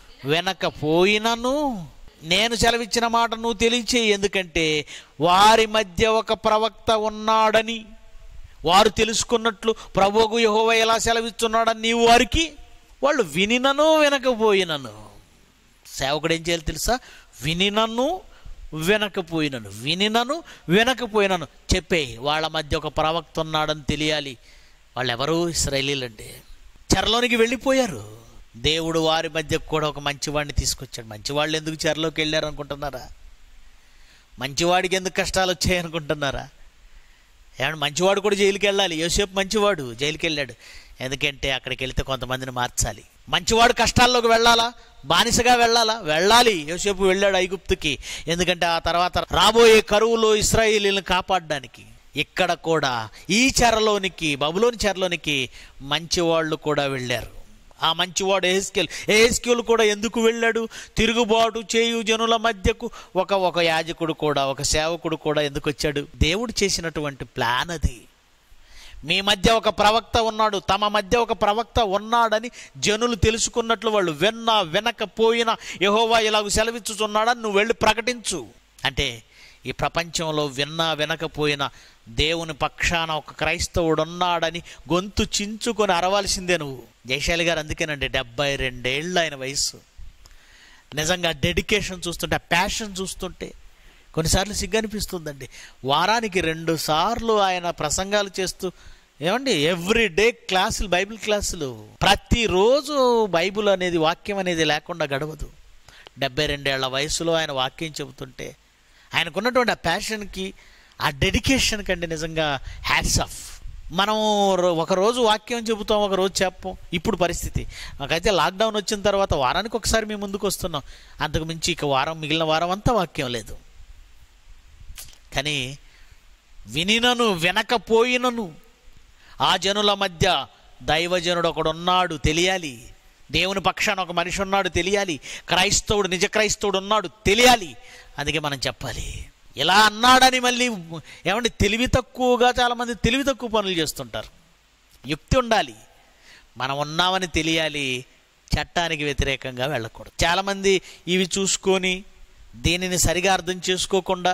వినకపోయినను నేను సెలవిచ్చిన మాట నువ్వు తెలియచేయి ఎందుకంటే వారి మధ్య ఒక ప్రవక్త ఉన్నాడని వారు తెలుసుకున్నట్లు ప్రభువుకు యెహోవా ఎలా సెలవిస్తున్నాడని నీవు వారికి వాళ్ళు వినినను వినకపోయినను సేవకుడు ఏం చేయాలి తెలుసా వినినను వినకపోయినను వినినను వినకపోయినను చెప్పేయి వాళ్ళ మధ్య ఒక ప్రవక్త ఉన్నాడని తెలియాలి వాళ్ళు ఎవరు ఇస్రాయలీలండి చెరలోనికి వెళ్ళిపోయారు దేవుడు వారి మధ్య కూడా ఒక మంచివాడిని తీసుకొచ్చాడు మంచివాళ్ళు ఎందుకు చెరలోకి వెళ్ళారు అనుకుంటున్నారా మంచివాడికి ఎందుకు కష్టాలు వచ్చాయి అనుకుంటున్నారా ఏమన్నా మంచివాడు కూడా జైలుకి వెళ్ళాలి యోసేపు మంచివాడు జైలుకి వెళ్ళాడు ఎందుకంటే అక్కడికి వెళ్తే కొంతమందిని మార్చాలి మంచివాడు కష్టాల్లోకి వెళ్ళాలా బానిసగా వెళ్ళాలా వెళ్ళాలి యోసేపు వెళ్ళాడు ఐగుప్తుకి ఎందుకంటే ఆ తర్వాత రాబోయే కరువులో ఇస్రాయేలీలను కాపాడడానికి ఇక్కడ కూడా ఈ చెరలోనికి బబులోని చెరలోనికి మంచివాళ్ళు కూడా వెళ్ళారు ఆ మంచివాడు ఎహెస్కేల్ ఎహెస్కేల్ కూడా ఎందుకు వెళ్ళాడు తిరుగుబాటు చేయు జనుల మధ్యకు ఒక ఒక యాజకుడు కూడా ఒక సేవకుడు కూడా ఎందుకు వచ్చాడు దేవుడు చేసినటువంటి ప్లాన్ అది మీ మధ్య ఒక ప్రవక్త ఉన్నాడు తమ మధ్య ఒక ప్రవక్త ఉన్నాడని జనులు తెలుసుకున్నట్లు వాళ్ళు విన్నా వినకపోయినా యహోవా ఇలాగ సెలవిచ్చుచున్నాడని నువ్వు వెళ్ళి ప్రకటించు అంటే ఈ ప్రపంచంలో విన్నా వినకపోయినా దేవుని పక్షాన ఒక క్రైస్తవుడు ఉన్నాడని గొంతు చించుకొని అరవాల్సిందే నువ్వు జయశాలి గారు అందుకేనండి డెబ్బై రెండేళ్ళు ఆయన వయస్సు నిజంగా డెడికేషన్ చూస్తుంటే ఆ ప్యాషన్ చూస్తుంటే కొన్నిసార్లు సిగ్గు అనిపిస్తుందండి వారానికి రెండు సార్లు ఆయన ప్రసంగాలు చేస్తూ ఏమండి ఎవ్రీ డే క్లాసులు బైబిల్ క్లాసులు ప్రతిరోజు బైబిల్ అనేది వాక్యం అనేది లేకుండా గడవదు డెబ్బై రెండేళ్ల వయసులో ఆయన వాక్యం చెబుతుంటే ఆయనకున్నటువంటి ఆ ప్యాషన్కి ఆ డెడికేషన్ కండి నిజంగా హ్యాట్స్ ఆఫ్ మనం రో- ఒక రోజు వాక్యం చెబుతాం ఒక రోజు చెప్పం ఇప్పుడు పరిస్థితి నాకైతే లాక్డౌన్ వచ్చిన తర్వాత వారానికి ఒకసారి మేము ముందుకు వస్తున్నాం అంతకు మించి ఇక వారం మిగిలిన వారం అంతా వాక్యం లేదు కానీ వినినను వినకపోయినను ఆ జనుల మధ్య దైవజనుడు ఒకడున్నాడు తెలియాలి దేవుని పక్షాన ఒక మనిషి ఉన్నాడు తెలియాలి క్రైస్తవుడు నిజ క్రైస్తవుడు ఉన్నాడు తెలియాలి అందుకే మనం చెప్పాలి ఇలా అన్నాడని మళ్ళీ ఏమంటే తెలివి తక్కువగా చాలామంది తెలివి తక్కువ పనులు చేస్తుంటారు యుక్తి ఉండాలి మనం ఉన్నామని తెలియాలి చట్టానికి వ్యతిరేకంగా వెళ్ళకూడదు చాలామంది ఇవి చూసుకొని దీనిని సరిగా అర్థం చేసుకోకుండా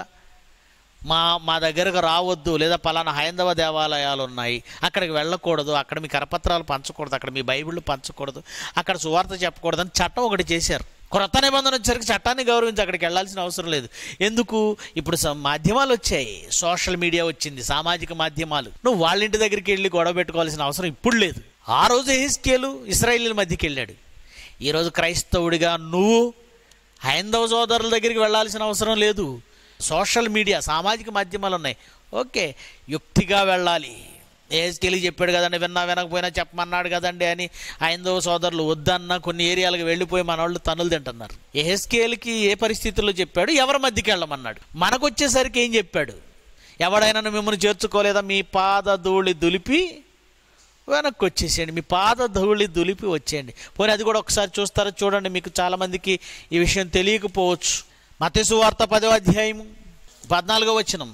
మా మా దగ్గరకు రావద్దు లేదా పలానా హైందవ దేవాలయాలు ఉన్నాయి అక్కడికి వెళ్ళకూడదు అక్కడ మీ కరపత్రాలు పంచకూడదు అక్కడ మీ బైబిళ్ళు పంచకూడదు అక్కడ సువార్త చెప్పకూడదు అని చట్టం ఒకటి చేశారు క్రొత్త నిబంధన వచ్చేసరికి చట్టాన్ని గౌరవించి అక్కడికి వెళ్ళాల్సిన అవసరం లేదు ఎందుకు ఇప్పుడు స- మాధ్యమాలు వచ్చాయి సోషల్ మీడియా వచ్చింది సామాజిక మాధ్యమాలు నువ్వు వాళ్ళ ఇంటి దగ్గరికి వెళ్ళి గొడవ పెట్టుకోవాల్సిన అవసరం ఇప్పుడు లేదు ఆ రోజు హిస్కేలు ఇస్రాయేలీల మధ్యకి వెళ్ళాడు ఈరోజు క్రైస్తవుడిగా నువ్వు హైందవ సోదరుల దగ్గరికి వెళ్ళాల్సిన అవసరం లేదు సోషల్ మీడియా సామాజిక మాధ్యమాలు ఉన్నాయి ఓకే యుక్తిగా వెళ్ళాలి ఏజ్కెళ్ళి చెప్పాడు కదండి విన్నా వినకపోయినా చెప్పమన్నాడు కదండి అని హైందవ సోదరులు వద్దన్న కొన్ని ఏరియాలకు వెళ్ళిపోయి మన వాళ్ళు తన్నులు తింటున్నారు ఏహెస్కేల్కి ఏ పరిస్థితుల్లో చెప్పాడు ఎవరి మధ్యకి వెళ్ళమన్నాడు మనకు వచ్చేసరికి ఏం చెప్పాడు ఎవడైనా మిమ్మల్ని చేర్చుకోలేదా మీ పాద ధూళి దులిపి వెనక్కి వచ్చేసేయండి మీ పాద ధూళి దులిపి వచ్చేయండి పోనీ అది కూడా ఒకసారి చూస్తారో చూడండి మీకు చాలామందికి ఈ విషయం తెలియకపోవచ్చు మతేసు వార్త పదో అధ్యాయము పద్నాలుగో వచనం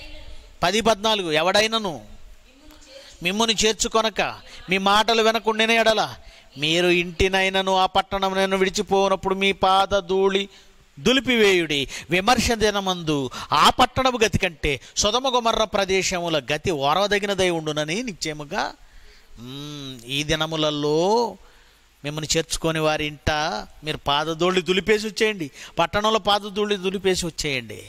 పది పద్నాలుగు ఎవడైనను మిమ్మును చేర్చుకొనక మీ మాటలు వినకుండానే ఎడల మీరు ఇంటినైనను ఆ పట్టణమునైనా విడిచిపోనప్పుడు మీ పాద ధూళి దులిపివేయుడి విమర్శ దినమందు ఆ పట్టణము గతి కంటే సొదమ గుమర్ర ప్రదేశముల గతి ఓరవదగినదై ఉండునని నిశ్చయముగా మ్మ్, ఈ దినములలో మిమ్మల్ని చేర్చుకొని వారి ఇంట మీరు పాదధూళి దులిపేసి వచ్చేయండి పట్టణంలో పాదధూళి దులిపేసి వచ్చేయండి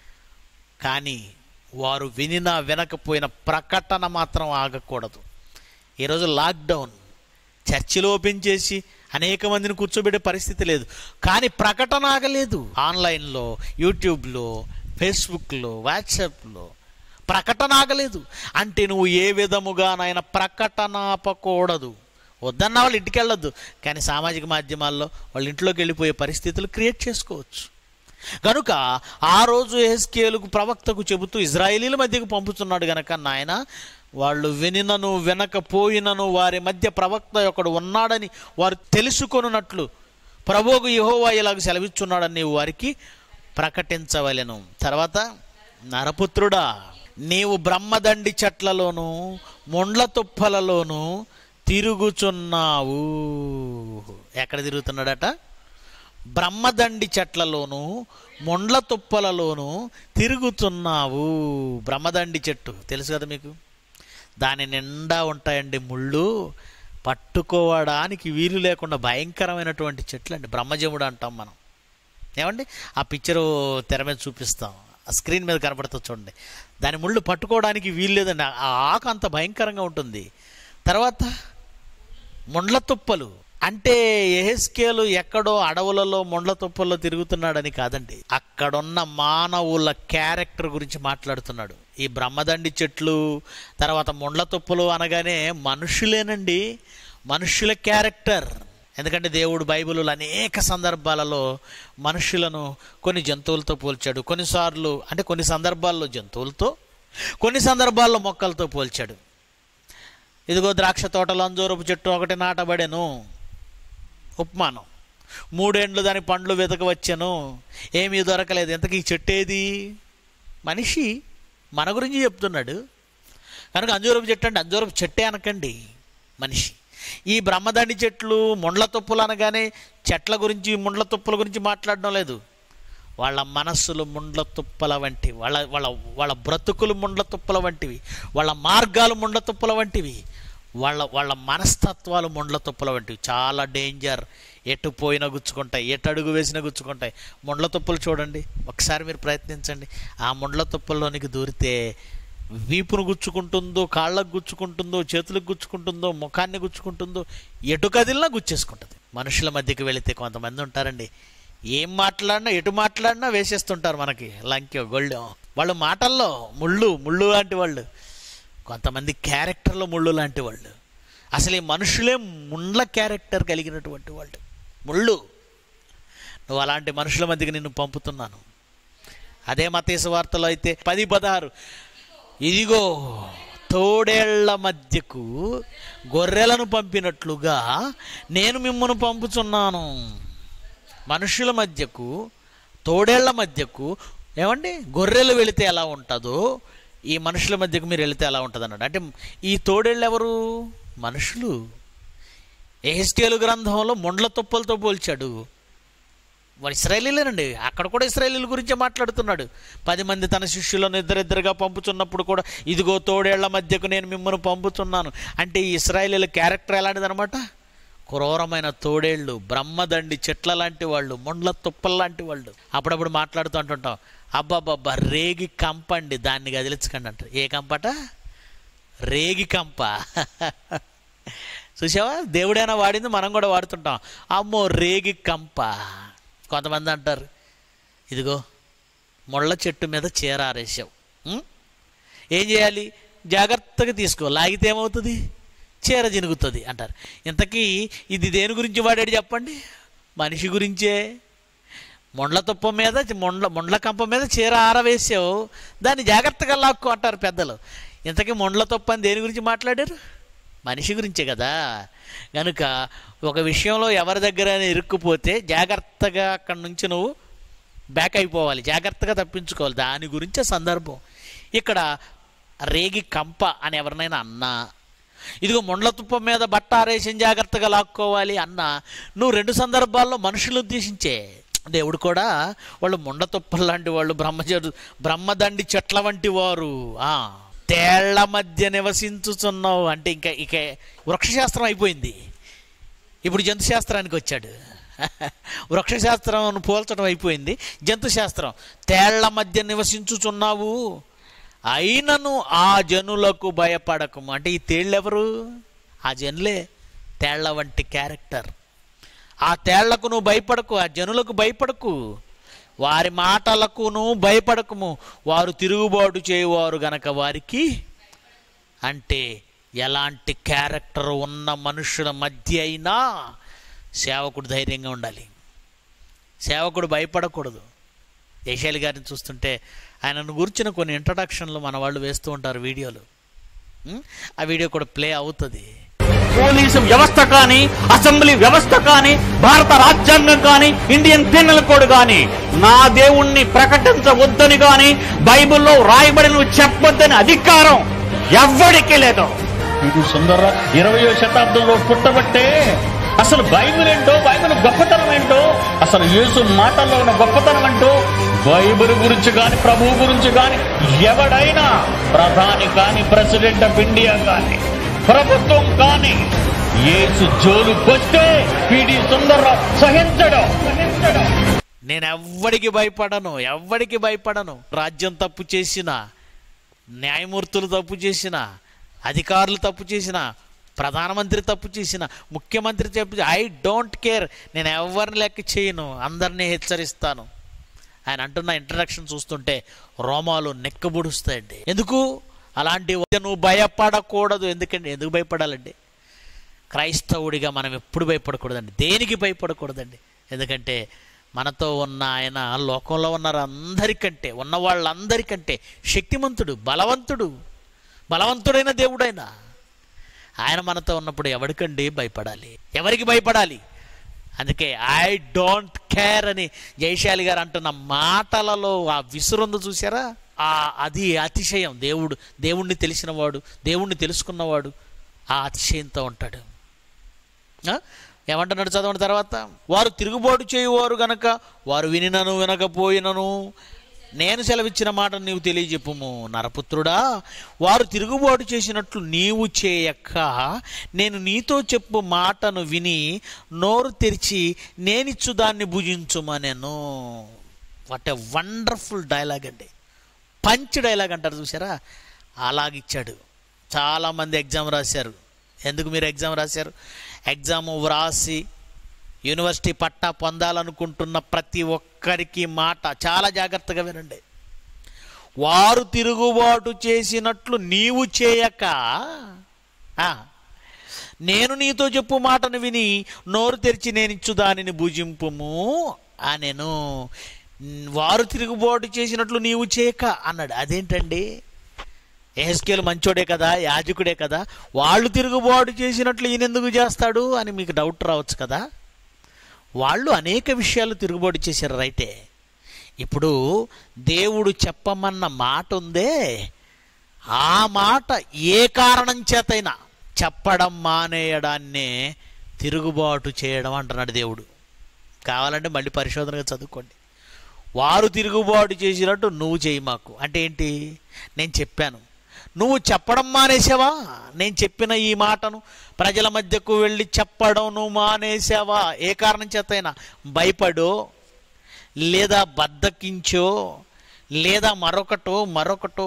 కానీ వారు వినినా వినకపోయిన ప్రకటన మాత్రం ఆగకూడదు ఈరోజు లాక్డౌన్ చర్చిలో ఓపెన్ చేసి అనేక మందిని కూర్చోబెట్టే పరిస్థితి లేదు కానీ ప్రకటన ఆగలేదు ఆన్లైన్లో యూట్యూబ్లో ఫేస్బుక్లో వాట్సాప్లో ప్రకటన ఆగలేదు అంటే నువ్వు ఏ విధముగానైనా ప్రకటన ఆపకూడదు వద్దన్న వాళ్ళు ఇంటికి వెళ్ళొద్దు కానీ సామాజిక మాధ్యమాల్లో వాళ్ళ ఇంట్లోకి వెళ్ళిపోయే పరిస్థితులు క్రియేట్ చేసుకోవచ్చు కనుక ఆ రోజు ఎహెస్కేలుకు ప్రవక్తకు చెబుతూ ఇజ్రాయేలీల మధ్యకు పంపుతున్నాడు గనక నాయన వాళ్ళు వినినను వినకపోయినను వారి మధ్య ప్రవక్త ఒకడు ఉన్నాడని వారు తెలుసుకొనున్నట్లు ప్రభువుకు యెహోవా ఇలాగ సెలవిస్తున్నాడని నీవు వారికి ప్రకటించవలెను తర్వాత నరపుత్రుడా నీవు బ్రహ్మదండి చెట్లలోను ముండ్ల తుప్పలలోను తిరుగుచున్నావు ఎక్కడ తిరుగుతున్నాడట బ్రహ్మదండి చెట్లలోను ముండ్ల తుప్పలలోను తిరుగుతున్నావు బ్రహ్మదండి చెట్టు తెలుసు కదా మీకు దాని నిండా ఉంటాయండి ముళ్ళు పట్టుకోవడానికి వీలు లేకుండా భయంకరమైనటువంటి చెట్లు అండి బ్రహ్మజముడు అంటాం మనం ఏమండి ఆ పిక్చరు తెర మీద చూపిస్తాం ఆ స్క్రీన్ మీద కనపడుతుంది చూడండి దాని ముళ్ళు పట్టుకోవడానికి వీలు లేదండి ఆ ఆకు అంత భయంకరంగా ఉంటుంది తర్వాత ముండ్ల తుప్పలు అంటే ఎహెస్కేలు ఎక్కడో అడవులలో ముండ్ల తుప్పల్లో తిరుగుతున్నాడని కాదండి అక్కడున్న మానవుల క్యారెక్టర్ గురించి మాట్లాడుతున్నాడు ఈ బ్రహ్మదండి చెట్లు తర్వాత ముండ్ల తుప్పలు అనగానే మనుషులేనండి మనుషుల క్యారెక్టర్ ఎందుకంటే దేవుడు బైబిల్లో అనేక సందర్భాలలో మనుషులను కొన్ని జంతువులతో పోల్చాడు కొన్నిసార్లు అంటే కొన్ని సందర్భాల్లో జంతువులతో కొన్ని సందర్భాల్లో మొక్కలతో పోల్చాడు ఇదిగో ద్రాక్ష తోటలో అంజూరపు చెట్టు ఒకటి నాటబడెను ఉపమానం మూడేండ్లు దాని పండ్లు వెతక వచ్చాను ఏమీ దొరకలేదు ఎంతకీ ఈ చెట్టు ఏది మనిషి మన గురించి చెప్తున్నాడు కనుక అంజూరపు చెట్టు అంటే అంజూరపు చెట్టే అనకండి మనిషి ఈ బ్రహ్మదండి చెట్లు ముండ్ల తుప్పులు అనగానే చెట్ల గురించి ముండ్ల తుప్పల గురించి మాట్లాడడం లేదు వాళ్ళ మనస్సులు ముండ్ల తుప్పల వంటివి వాళ్ళ వాళ్ళ వాళ్ళ బ్రతుకులు ముండ్ల తుప్పల వంటివి వాళ్ళ మార్గాలు ముండ్ల తుప్పల వంటివి వాళ్ళ వాళ్ళ మనస్తత్వాలు ముండ్ల తుప్పల వంటివి చాలా డేంజర్ ఎటు పోయినా గుచ్చుకుంటాయి ఎటు అడుగు వేసినా గుచ్చుకుంటాయి ముండ్ల తుప్పలు చూడండి ఒకసారి మీరు ప్రయత్నించండి ఆ ముండ్ల తుప్పల్లోనికి దూరితే వీపును గుచ్చుకుంటుందో కాళ్ళకు గుచ్చుకుంటుందో చేతులకు గుచ్చుకుంటుందో ముఖాన్ని గుచ్చుకుంటుందో ఎటు కదిలినా గుచ్చేసుకుంటుంది మనుషుల మధ్యకి వెళితే కొంతమంది ఉంటారండి ఏం మాట్లాడినా ఎటు మాట్లాడినా వేసేస్తుంటారు మనకి లంక్యో గొళ్ళెం వాళ్ళు మాటల్లో ముళ్ళు ముళ్ళు లాంటి వాళ్ళు కొంతమంది క్యారెక్టర్లో ముళ్ళు లాంటి వాళ్ళు అసలు ఈ మనుషులే ముండ్ల క్యారెక్టర్ కలిగినటువంటి వాళ్ళు ముళ్ళు నువ్వు అలాంటి మనుషుల మధ్యకి నిన్ను పంపుతున్నాను అదే మతేసు వార్తలో అయితే పది పదహారు ఇదిగో తోడేళ్ల మధ్యకు గొర్రెలను పంపినట్లుగా నేను మిమ్మల్ని పంపుచున్నాను మనుషుల మధ్యకు తోడేళ్ల మధ్యకు ఏమండి గొర్రెలు వెళితే ఎలా ఉంటుందో ఈ మనుషుల మధ్యకు మీరు వెళితే ఎలా ఉంటుంది అన్నాడు అంటే ఈ తోడేళ్ళు ఎవరు మనుషులు ఎహెస్కేలు గ్రంథంలో ముండ్ల తుప్పలతో పోల్చాడు వాడు ఇస్రాయలీలేనండి అక్కడ కూడా ఇస్రాయలీల గురించే మాట్లాడుతున్నాడు పది మంది తన శిష్యులను ఇద్దరిద్దరుగా పంపుతున్నప్పుడు కూడా ఇదిగో తోడేళ్ల మధ్యకు నేను మిమ్మల్ని పంపుతున్నాను అంటే ఈ ఇస్రాయలీల క్యారెక్టర్ ఎలాంటిదనమాట క్రూరమైన తోడేళ్ళు బ్రహ్మదండి చెట్ల లాంటి వాళ్ళు ముండ్ల తుప్పల లాంటి వాళ్ళు అప్పుడప్పుడు మాట్లాడుతూ అంటుంటాం అబ్బాబ్బా రేగి కంప అండి దాన్ని కదిలించకండి అంటారు ఏ కంపట రేగి కంప చూసావా దేవుడైనా వాడింది మనం కూడా వాడుతుంటాం అమ్మో రేగి కంప కొంతమంది అంటారు ఇదిగో ముళ్ళ చెట్టు మీద చీర ఆరేసావు ఉం? ఏం చేయాలి జాగ్రత్తగా తీసుకో లాగితే ఏమవుతుంది చీర జినుగుతుంది అంటారు ఇంతకీ ఇది దేని గురించి వాడాడు చెప్పండి మనిషి గురించే ముండ్ల తుప్ప మీద ముండ్ల ముండ్ల కంప మీద చీర ఆరవేసావు దాన్ని జాగ్రత్తగా లాక్కో అంటారు పెద్దలు ఇంతకీ ముండ్ల తుప్ప అని దేని గురించి మాట్లాడారు మనిషి గురించే కదా కనుక ఒక విషయంలో ఎవరి దగ్గర ఇరుక్కుపోతే జాగ్రత్తగా అక్కడి నుంచి నువ్వు బ్యాక్ అయిపోవాలి జాగ్రత్తగా తప్పించుకోవాలి దాని గురించే సందర్భం ఇక్కడ రేగి కంప అని ఎవరినైనా అన్నా ఇదిగో ముండ్ల తుప్ప మీద బట్ట ఆరేసిన జాగ్రత్తగా లాక్కోవాలి అన్నా నువ్వు రెండు సందర్భాల్లో మనుషులు ఉద్దేశించే దేవుడు కూడా వాళ్ళు ముండ తుప్పలు లాంటి వాళ్ళు బ్రహ్మచరు బ్రహ్మదండి చెట్ల వంటి వారు ఆ తేళ్ల మధ్య నివసించుచున్నావు అంటే ఇంకా ఇక వృక్షశాస్త్రం అయిపోయింది ఇప్పుడు జంతుశాస్త్రానికి వచ్చాడు వృక్షశాస్త్రం పోల్చడం అయిపోయింది జంతుశాస్త్రం తేళ్ల మధ్య నివసించుచున్నావు అయినను ఆ జనులకు భయపడకము అంటే ఈ తేళ్ళెవరు ఆ జనులే తేళ్ల వంటి క్యారెక్టర్ ఆ తేళ్లకు నువ్వు భయపడకు ఆ జనులకు భయపడకు వారి మాటలకు నువ్వు భయపడకము వారు తిరుగుబాటు చేయవారు గనక వారికి అంటే ఎలాంటి క్యారెక్టర్ ఉన్న మనుషుల మధ్య అయినా సేవకుడు ధైర్యంగా ఉండాలి సేవకుడు భయపడకూడదు జయశాలి గారిని చూస్తుంటే ఆయనను గురించిన కొన్ని ఇంట్రడక్షన్లు మన వాళ్ళు వేస్తూ ఉంటారు వీడియోలు ఉం? ఆ వీడియో కూడా ప్లే అవుతుంది పోలీసు వ్యవస్థ కానీ అసెంబ్లీ వ్యవస్థ కానీ భారత రాజ్యాంగం కానీ ఇండియన్ పీనల్ కోడ్ కానీ నా దేవుణ్ణి ప్రకటించవద్దని కానీ బైబిల్లో రాయబడిన చెప్పొద్దని అధికారం ఎవ్వడికి లేదు ఇది సుందర ఇరవయో శతాబ్దంలో పుట్టబట్టే అసలు బైబిల్ ఏంటో బైబిల్ గొప్పతనం ఏంటో అసలు యేసు మాటల్లో ఉన్న గొప్పతనం ఏంటో బైబిల్ గురించి కానీ ప్రభువు గురించి కానీ ఎవడైనా ప్రధాని కానీ ప్రెసిడెంట్ ఆఫ్ ఇండియా కానీ ప్రభుత్వం కానీ యేసు జోలు వస్తే పిడి సుందరరావు సహించడం సహించడం నేను ఎవ్వడికి భయపడను ఎవ్వడికి భయపడను రాజ్యం తప్పు చేసిన న్యాయమూర్తులు తప్పు చేసిన అధికారులు తప్పు చేసిన ప్రధానమంత్రి తప్పు చేసిన ముఖ్యమంత్రి తప్పు ఐ డోంట్ కేర్ నేను ఎవరిని లెక్క చేయను అందరినీ హెచ్చరిస్తాను ఆయన అంటున్న ఇంట్రడక్షన్ చూస్తుంటే రోమాలు నెక్కబుడుస్తాయండి ఎందుకు అలాంటి వాటి నువ్వు భయపడకూడదు ఎందుకండి ఎందుకు భయపడాలండి క్రైస్తవుడిగా మనం ఎప్పుడు భయపడకూడదండి దేనికి భయపడకూడదండి ఎందుకంటే మనతో ఉన్న ఆయన లోకంలో ఉన్న అందరికంటే ఉన్న వాళ్ళందరికంటే శక్తిమంతుడు బలవంతుడు బలవంతుడైన దేవుడైన ఆయన మనతో ఉన్నప్పుడు ఎవరికండి భయపడాలి ఎవరికి భయపడాలి అందుకే ఐ డోంట్ కేర్ అని జయశాలి గారు అంటున్న మాటలలో ఆ విసురుందు చూసారా ఆ అది అతిశయం దేవుడు దేవుణ్ణి తెలిసినవాడు దేవుణ్ణి తెలుసుకున్నవాడు ఆ అతిశయంతో ఉంటాడు ఆ? ఏమంటున్నాడు చదవండి తర్వాత వారు తిరుగుబాటు చేయువారు గనక వారు వినినను వినకపోయినను నేను సెలవిచ్చిన మాట నీవు తెలియజెప్పుము నరపుత్రుడా వారు తిరుగుబాటు చేసినట్లు నీవు చేయక్క నేను నీతో చెప్పు మాటను విని నోరు తెరిచి నేనిచ్చు దాన్ని భుజించుమనెను వాట్ ఎ వండర్ఫుల్ డైలాగ్ అండి పంచ్ డైలాగ్ అంటారు చూసారా అలాగిచ్చాడు చాలామంది ఎగ్జామ్ రాశారు ఎందుకు మీరు ఎగ్జామ్ రాశారు ఎగ్జామ్ వ్రాసి యూనివర్సిటీ పట్టా పొందాలనుకుంటున్న ప్రతి ఒక్కరికి మాట చాలా జాగ్రత్తగా వినండి వారు తిరుగుబాటు చేసినట్లు నీవు చేయక ఆ, నేను నీతో చెప్పు మాటను విని నోరు తెరిచి నేనిచ్చు దానిని భుజింపుము అనెను వారు తిరుగుబాటు చేసినట్లు నీవు చేయక అన్నాడు అదేంటండి ఏహెస్కేలు మంచోడే కదా యాజకుడే కదా వాళ్ళు తిరుగుబాటు చేసినట్లు ఈయన ఎందుకు చేస్తాడు అని మీకు డౌట్ రావచ్చు కదా వాళ్ళు అనేక విషయాలు తిరుగుబాటు చేశారు రైటే ఇప్పుడు దేవుడు చెప్పమన్న మాట ఉందే ఆ మాట ఏ కారణం చేతైనా చెప్పడం మానేయడాన్నే తిరుగుబాటు చేయడం అంటున్నాడు దేవుడు కావాలంటే మళ్ళీ పరిశోధనగా చదువుకోండి వారు తిరుగుబాటు చేసినట్టు నువ్వు చేయి మాకు అంటే ఏంటి నేను చెప్పాను నువ్వు చెప్పడం మానేసావా నేను చెప్పిన ఈ మాటను ప్రజల మధ్యకు వెళ్ళి చెప్పడం నువ్వు మానేసావా ఏ కారణం చేతైనా భయపడో లేదా బద్దకించో లేదా మరొకటో మరొకటో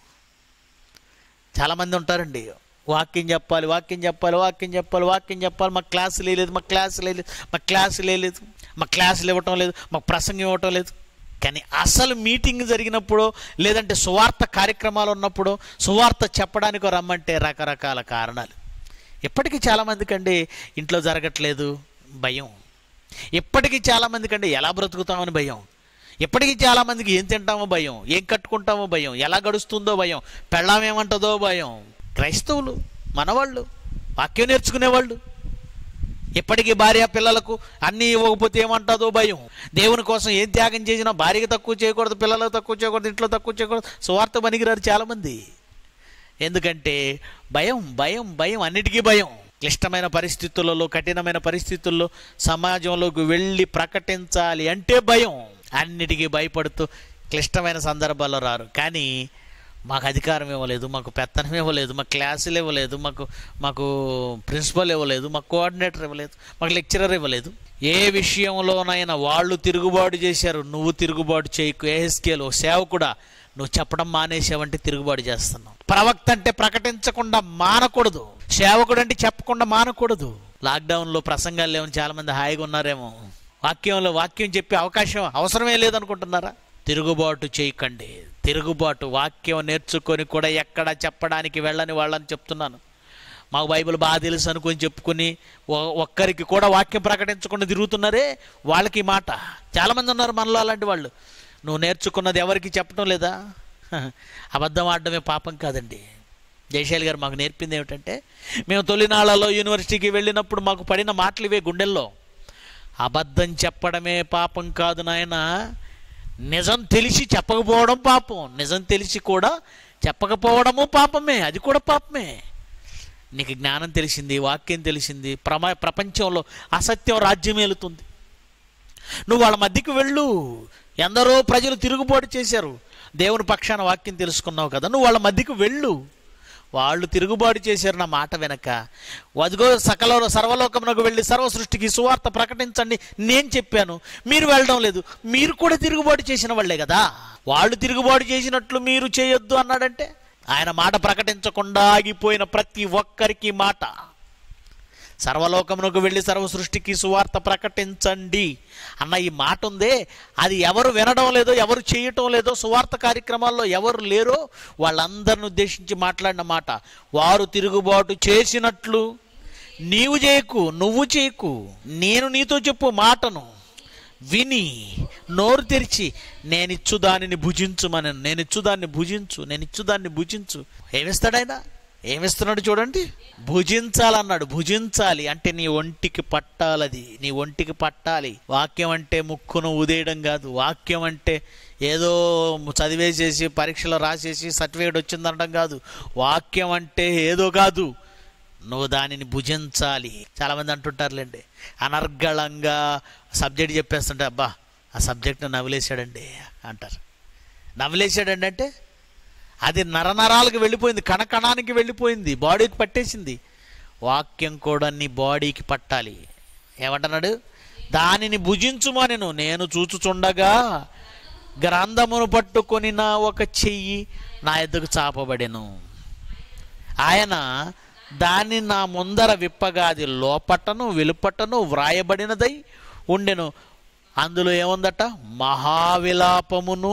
చాలామంది ఉంటారండి వాక్యం చెప్పాలి వాక్యం చెప్పాలి వాక్యం చెప్పాలి వాక్యం చెప్పాలి మా క్లాసు లేదు మా క్లాసు లేదు మా క్లాసు లేదు మా క్లాసులు ఇవ్వటం లేదు మాకు ప్రసంగం ఇవ్వటం లేదు కానీ అసలు మీటింగ్ జరిగినప్పుడు లేదంటే సువార్త కార్యక్రమాలు ఉన్నప్పుడు సువార్త చెప్పడానికి రమ్మంటే రకరకాల కారణాలు ఇప్పటికీ చాలామందికి అండి ఇంట్లో జరగట్లేదు భయం ఇప్పటికీ చాలామందికి అండి ఎలా బ్రతుకుతామని భయం ఇప్పటికీ చాలామందికి ఏం తింటామో భయం ఏం కట్టుకుంటామో భయం ఎలా గడుస్తుందో భయం పెళ్ళాం ఏమంటుందో భయం క్రైస్తవులు మనవాళ్ళు వాక్యం నేర్చుకునేవాళ్ళు ఇప్పటికీ భార్య పిల్లలకు అన్నీ ఇవ్వకపోతే ఏమంటుందో భయం దేవుని కోసం ఏం త్యాగం చేసినా భార్యకి తక్కువ చేయకూడదు పిల్లలకు తక్కువ చేయకూడదు ఇంట్లో తక్కువ చేయకూడదు సువార్త పనికిరారు చాలామంది ఎందుకంటే భయం భయం భయం అన్నిటికీ భయం క్లిష్టమైన పరిస్థితులలో కఠినమైన పరిస్థితుల్లో సమాజంలోకి వెళ్ళి ప్రకటించాలి అంటే భయం అన్నిటికీ భయపడుతూ క్లిష్టమైన సందర్భాల్లో రారు కానీ మాకు అధికారం ఇవ్వలేదు మాకు పెత్తనం ఇవ్వలేదు మాకు క్లాసులు ఇవ్వలేదు మాకు మాకు ప్రిన్సిపల్ ఇవ్వలేదు మాకు కోఆర్డినేటర్ ఇవ్వలేదు మాకు లెక్చరర్ ఇవ్వలేదు ఏ విషయంలోనైనా వాళ్ళు తిరుగుబాటు చేశారు నువ్వు తిరుగుబాటు చేయకు ఏహెస్కేలు సేవకుడా నువ్వు చెప్పడం మానేసావంటే తిరుగుబాటు చేస్తున్నావు ప్రవక్త అంటే ప్రకటించకుండా మానకూడదు సేవకుడు అంటే చెప్పకుండా మానకూడదు లాక్డౌన్లో ప్రసంగాలు లేవని చాలా మంది హాయిగా ఉన్నారేమో వాక్యంలో వాక్యం చెప్పే అవకాశం అవసరమే లేదనుకుంటున్నారా తిరుగుబాటు చేయకండి తిరుగుబాటు వాక్యం నేర్చుకొని కూడా ఎక్కడ చెప్పడానికి వెళ్ళని వాళ్ళని చెప్తున్నాను మాకు బైబిల్ బాగా తెలుసు అనుకొని చెప్పుకొని ఒ- ఒక్కరికి కూడా వాక్యం ప్రకటించకుండా తిరుగుతున్నారే వాళ్ళకి ఈ మాట చాలామంది ఉన్నారు మనలో అలాంటి వాళ్ళు నువ్వు నేర్చుకున్నది ఎవరికి చెప్పడం లేదా అబద్ధం ఆడడమే పాపం కాదండి జయశాలి గారు మాకు నేర్పింది ఏమిటంటే మేము తొలినాళ్ళలో యూనివర్సిటీకి వెళ్ళినప్పుడు మాకు పడిన మాటలు ఇవే గుండెల్లో అబద్ధం చెప్పడమే పాపం కాదు నాయన నిజం తెలిసి చెప్పకపోవడం పాపం నిజం తెలిసి కూడా చెప్పకపోవడము పాపమే అది కూడా పాపమే నీకు జ్ఞానం తెలిసింది వాక్యం తెలిసింది ప్రమ ప్రపంచంలో అసత్యం రాజ్యం ఏలుతుంది నువ్వు వాళ్ళ మధ్యకి వెళ్ళు ఎందరో ప్రజలు తిరుగుబాటు చేశారు దేవుని పక్షాన వాక్యం తెలుసుకున్నావు కదా నువ్వు వాళ్ళ మధ్యకి వెళ్ళు వాళ్ళు తిరుగుబాటు చేశారు నా మాట వెనక వదిగో సకల సర్వలోకమునకు వెళ్ళి సర్వ సృష్టికి సువార్త ప్రకటించండి నేను చెప్పాను మీరు వెళ్ళడం లేదు మీరు కూడా తిరుగుబాటు చేసిన వాళ్ళే కదా వాళ్ళు తిరుగుబాటు చేసినట్లు మీరు చేయొద్దు అన్నాడంటే ఆయన మాట ప్రకటించకుండా ఆగిపోయిన ప్రతి ఒక్కరికి మాట సర్వలోకమునకు వెళ్ళి సర్వ సృష్టికి సువార్త ప్రకటించండి అన్న ఈ మాట ఉందే అది ఎవరు వినడం లేదో ఎవరు చేయటం లేదో సువార్త కార్యక్రమాల్లో ఎవరు లేరో వాళ్ళందరిని ఉద్దేశించి మాట్లాడిన మాట వారు తిరుగుబాటు చేసినట్లు నీవు చేయకు నువ్వు చేయకు నేను నీతో చెప్పు మాటను విని నోరు తెరిచి నేనిచ్చు దానిని భుజించుమని నేనిచ్చు దాన్ని భుజించు నేనిచ్చు దాన్ని భుజించు ఏమిస్తాడైనా ఏమిస్తున్నాడు చూడండి భుజించాలన్నాడు భుజించాలి అంటే నీ ఒంటికి పట్టాలది నీ ఒంటికి పట్టాలి వాక్యం అంటే ముక్కును ఉదేయడం కాదు వాక్యం అంటే ఏదో చదివేసేసి పరీక్షలో రాసేసి సర్టిఫికేట్ వచ్చిందనడం కాదు వాక్యం అంటే ఏదో కాదు నువ్వు దానిని భుజించాలి చాలామంది అంటుంటారులేండి అనర్గళంగా సబ్జెక్ట్ చెప్పేస్తుంటే అబ్బా ఆ సబ్జెక్ట్ను నవ్వులేశాడండి అంటారు నవలేశాడండి అంటే అది నరనరాలకు వెళ్ళిపోయింది కణకణానికి వెళ్ళిపోయింది బాడీకి పట్టేసింది వాక్యం కూడా నీ బాడీకి పట్టాలి ఏమంటున్నాడు దానిని భుజించుమనెను నేను చూచుచుండగా గ్రంథమును పట్టుకొని నా ఒక చెయ్యి నా ఎద్దుకు చాపబడెను ఆయన దాన్ని నా ముందర విప్పగా అది లోపటను వెలుపటను వ్రాయబడినదై ఉండెను అందులో ఏముందట మహావిలాపమును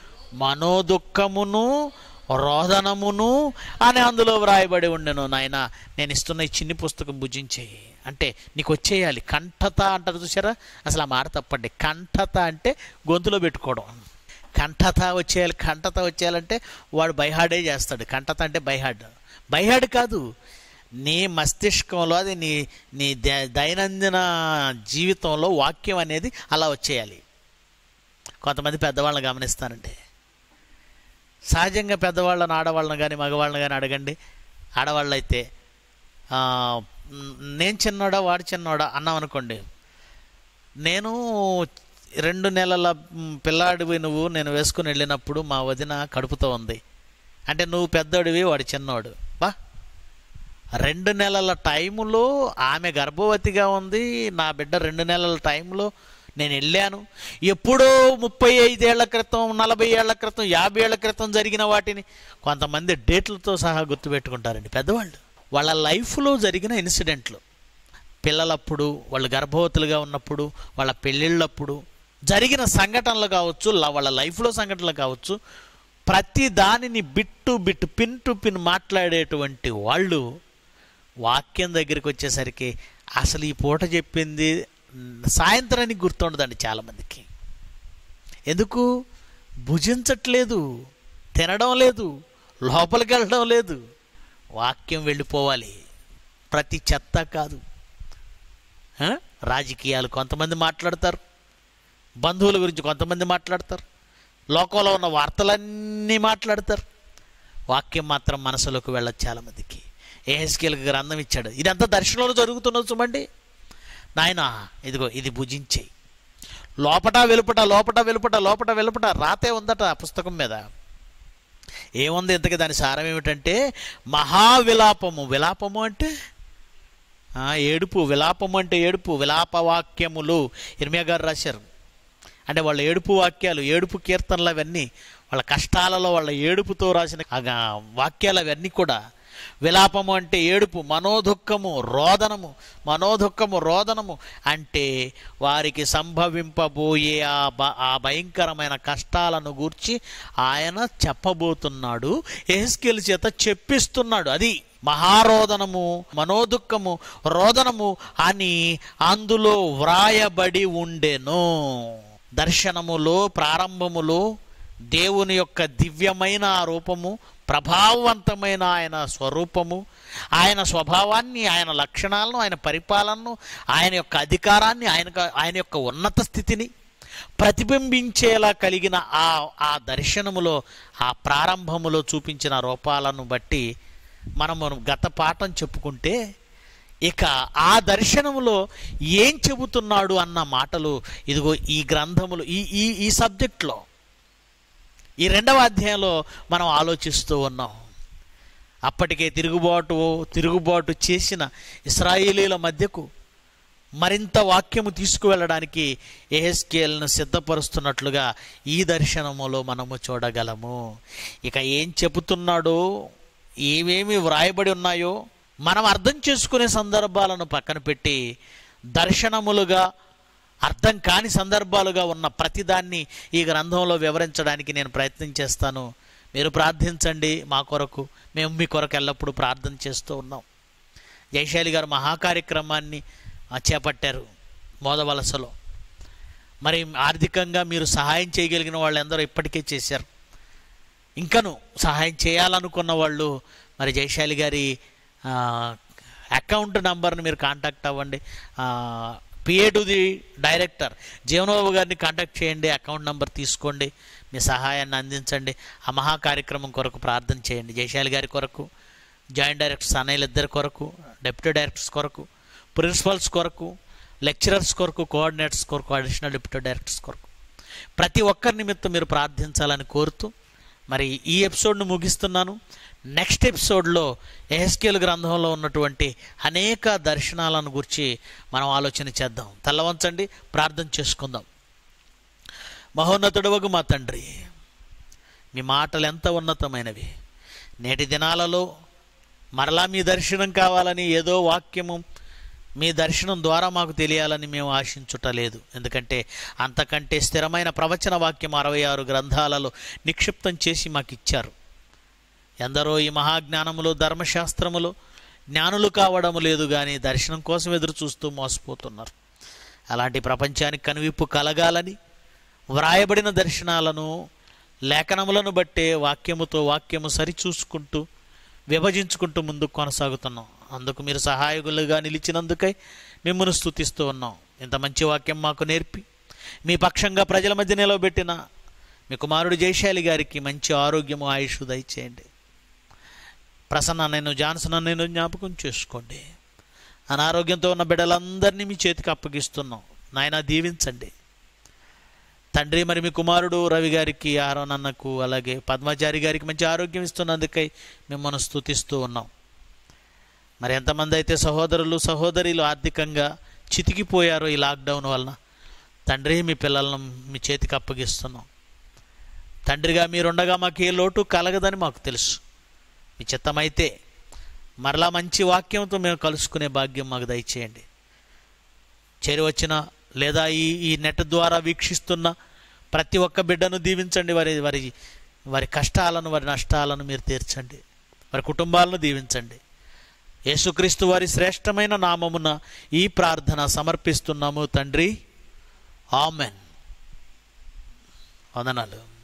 మనోదుఖమును రోదనమును అని అందులో వ్రాయబడి ఉండెను నాయన నేను ఇస్తున్న ఈ చిన్ని పుస్తకం భుజించేయి అంటే నీకు వచ్చేయాలి కంఠత అంటారు చూసారా అసలు ఆ మాట తప్పండి కంఠత అంటే గొంతులో పెట్టుకోవడం కంఠత వచ్చేయాలి కంఠత వచ్చేయాలంటే వాడు బైహార్డే చేస్తాడు కంఠత అంటే బైహార్డ్ బైహార్డ్ కాదు నీ మస్తిష్కంలో అది నీ నీ ద- దైనందిన జీవితంలో వాక్యం అనేది అలా వచ్చేయాలి కొంతమంది పెద్దవాళ్ళని గమనిస్తానండి సహజంగా పెద్దవాళ్ళని ఆడవాళ్ళని కానీ మగవాళ్ళని కానీ అడగండి ఆడవాళ్ళు అయితే ఆ, మ్, నేను చిన్నోడా వాడు చిన్నోడా అన్నాం అనుకోండి నేను రెండు నెలల మ్, పిల్లాడివి నువ్వు నేను వేసుకుని వెళ్ళినప్పుడు మా వదిన కడుపుతో ఉంది అంటే నువ్వు పెద్దోడివి వాడు చిన్నోడు బా రెండు నెలల టైములో ఆమె గర్భవతిగా ఉంది నా బిడ్డ రెండు నెలల టైంలో నేను వెళ్ళాను ఎప్పుడో ముప్పై ఐదేళ్ల క్రితం నలభై ఏళ్ల క్రితం యాభై ఏళ్ల క్రితం జరిగిన వాటిని కొంతమంది డేట్లతో సహా గుర్తుపెట్టుకుంటారండి పెద్దవాళ్ళు వాళ్ళ లైఫ్లో జరిగిన ఇన్సిడెంట్లు పిల్లలప్పుడు వాళ్ళు గర్భవతులుగా ఉన్నప్పుడు వాళ్ళ పెళ్ళిళ్ళప్పుడు జరిగిన సంఘటనలు కావచ్చు ల- వాళ్ళ లైఫ్లో సంఘటనలు కావచ్చు ప్రతి దానిని bit bit pin to pin మాట్లాడేటువంటి వాళ్ళు వాక్యం దగ్గరికి వచ్చేసరికి అసలు ఈ పూట చెప్పింది మ్, సాయంత్రానికి గుర్తుండదండి చాలామందికి ఎందుకు భుజించట్లేదు తినడం లేదు లోపలికి వెళ్ళడం లేదు వాక్యం వెళ్ళిపోవాలి ప్రతి చెత్త కాదు ఆ? రాజకీయాలు కొంతమంది మాట్లాడతారు బంధువుల గురించి కొంతమంది మాట్లాడతారు లోకంలో ఉన్న వార్తలన్నీ మాట్లాడతారు వాక్యం మాత్రం మనసులోకి వెళ్ళదు చాలామందికి ఏహెస్కేల్కి గ్రంథం ఇచ్చాడు ఇదంతా దర్శనంలో జరుగుతున్నది చూడండి నాయన ఇదిగో ఇది భుజించేయి లోపట వెలుపట లోపట వెలుపట లోపట వెలుపట రాతే ఉందట ఆ పుస్తకం మీద ఏముంది ఇంతకీ దాని సారం ఏమిటంటే మహావిలాపము విలాపము అంటే ఆ, ఏడుపు విలాపము అంటే ఏడుపు విలాప వాక్యములు ఇర్మియా గారు రాశారు అంటే వాళ్ళ ఏడుపు వాక్యాలు ఏడుపు కీర్తనలు అవన్నీ వాళ్ళ కష్టాలలో వాళ్ళ ఏడుపుతో రాసిన ఆ గా- వాక్యాలు అవన్నీ కూడా విలాపము అంటే ఏడుపు మనోదుఖము రోదనము మనోదుఖము రోదనము అంటే వారికి సంభవింపబోయే ఆ బ ఆ భయంకరమైన కష్టాలను గూర్చి ఆయన చెప్పబోతున్నాడు ఎహెస్కేల్ చేత చెప్పిస్తున్నాడు అది మహారోదనము మనోదుఖము రోదనము అని అందులో వ్రాయబడి ఉండెను దర్శనములో ప్రారంభములో దేవుని యొక్క దివ్యమైన ఆ రూపము ప్రభావవంతమైన ఆయన స్వరూపము ఆయన స్వభావాన్ని ఆయన లక్షణాలను ఆయన పరిపాలనను ఆయన యొక్క అధికారాన్ని ఆయన ఆయన యొక్క ఉన్నత స్థితిని ప్రతిబింబించేలా కలిగిన ఆ ఆ దర్శనములో ఆ ప్రారంభములో చూపించిన రూపాలను బట్టి మనము గత పాఠం చెప్పుకుంటే ఇక ఆ దర్శనములో ఏం చెబుతున్నాడు అన్న మాటలు ఇదిగో ఈ గ్రంథములు ఈ ఈ ఈ సబ్జెక్ట్లో ఈ రెండవ అధ్యాయంలో మనం ఆలోచిస్తూ ఉన్నాం అప్పటికే తిరుగుబాటు తిరుగుబాటు చేసిన ఇస్రాయేలీల మధ్యకు మరింత వాక్యము తీసుకువెళ్ళడానికి ఏహెస్కేల్ను సిద్ధపరుస్తున్నట్లుగా ఈ దర్శనములో మనము చూడగలము ఇక ఏం చెబుతున్నాడో ఏమేమి వ్రాయబడి ఉన్నాయో మనం అర్థం చేసుకునే సందర్భాలను పక్కన పెట్టి దర్శనములుగా అర్థం కాని సందర్భాలుగా ఉన్న ప్రతిదాన్ని ఈ గ్రంథంలో వివరించడానికి నేను ప్రయత్నం చేస్తాను మీరు ప్రార్థించండి మా కొరకు మేము మీ కొరకు ఎల్లప్పుడూ ప్రార్థన చేస్తూ ఉన్నాం జయశాలి గారు మహాకార్యక్రమాన్ని ఆ, చేపట్టారు మోదవలసలో మరి ఆర్థికంగా మీరు సహాయం చేయగలిగిన వాళ్ళు ఎందరో ఇప్పటికే చేశారు ఇంకను సహాయం చేయాలనుకున్న వాళ్ళు మరి జయశాలి గారి ఆ, అకౌంట్ నంబర్ని మీరు కాంటాక్ట్ అవ్వండి PA to the director Jeevanababu గారిని కాంటాక్ట్ చేయండి అకౌంట్ నంబర్ తీసుకోండి మీ సహాయాన్ని అందించండి ఆ మహా కార్యక్రమం కొరకు ప్రార్థన చేయండి జయశాలి గారి కొరకు జాయింట్ డైరెక్టర్స్ అన్నయ్యలు ఇద్దరి కొరకు డెప్యూటీ డైరెక్టర్స్ కొరకు ప్రిన్సిపల్స్ కొరకు లెక్చరర్స్ కొరకు కోఆర్డినేటర్స్ కొరకు అడిషనల్ డిప్యూటీ డైరెక్టర్స్ కొరకు ప్రతి ఒక్కరి నిమిత్తం మీరు ప్రార్థించాలని కోరుతూ మరి ఈ ఎపిసోడ్ను ముగిస్తున్నాను నెక్స్ట్ ఎపిసోడ్లో ఎహెస్కేల్ గ్రంథంలో ఉన్నటువంటి అనేక దర్శనాలను గురించి మనం ఆలోచన చేద్దాం తల్లవంచండి ప్రార్థన చేసుకుందాం మహోన్నతుడవగు మా తండ్రి మీ మాటలు ఎంత ఉన్నతమైనవి నేటి దినాలలో మరలా మీ దర్శనం కావాలని ఏదో వాక్యము మీ దర్శనం ద్వారా మాకు తెలియాలని మేము ఆశించుటలేదు ఎందుకంటే అంతకంటే స్థిరమైన ప్రవచన వాక్యం అరవై ఆరు గ్రంథాలలో నిక్షిప్తం చేసి మాకు ఇచ్చారు ఎందరో ఈ మహాజ్ఞానములో ధర్మశాస్త్రములో జ్ఞానులు కావడం లేదు కానీ దర్శనం కోసం ఎదురు చూస్తూ మోసపోతున్నారు అలాంటి ప్రపంచానికి కనువిప్పు కలగాలని వ్రాయబడిన దర్శనాలను లేఖనములను బట్టే వాక్యముతో వాక్యము సరిచూసుకుంటూ విభజించుకుంటూ ముందుకు కొనసాగుతున్నాం అందుకు మీరు సహాయకులుగా నిలిచినందుకై మిమ్మల్ని స్తుతిస్తూ ఉన్నాం ఇంత మంచి వాక్యం మాకు నేర్పి మీ పక్షంగా ప్రజల మధ్య నిలవబెట్టిన మీ కుమారుడు జయశాలి గారికి మంచి ఆరోగ్యము ఆయుష్ దయచేయండి ప్రసన్న నేను జాన్సన్ నేను జ్ఞాపకం చేసుకోండి అనారోగ్యంతో ఉన్న బిడ్డలందరినీ మీ చేతికి అప్పగిస్తున్నాం నాయన దీవించండి తండ్రి మరి మీ కుమారుడు రవి గారికి ఆరోనన్నకు అలాగే పద్మాచారి గారికి మంచి ఆరోగ్యం ఇస్తున్నందుకై మిమ్మల్ని స్తుతిస్తూ ఉన్నాం మరి ఎంతమంది అయితే సహోదరులు సహోదరులు ఆర్థికంగా చితికిపోయారో ఈ లాక్డౌన్ వలన తండ్రి మీ పిల్లలను మీ చేతికి అప్పగిస్తున్నాం తండ్రిగా మీరుండగా మాకు ఏ లోటు కలగదని మాకు తెలుసు మీ చిత్తమైతే మరలా మంచి వాక్యంతో మేము కలుసుకునే భాగ్యం మాకు దయచేయండి చేరి వచ్చిన లేదా ఈ ఈ నెట్ ద్వారా వీక్షిస్తున్న ప్రతి ఒక్క బిడ్డను దీవించండి వారి వారి వారి కష్టాలను వారి నష్టాలను మీరు తీర్చండి వారి కుటుంబాలను దీవించండి యేసుక్రీస్తు వారి శ్రేష్టమైన నామమున ఈ ప్రార్థన సమర్పిస్తున్నాము తండ్రి ఆమెన్ వందనాలు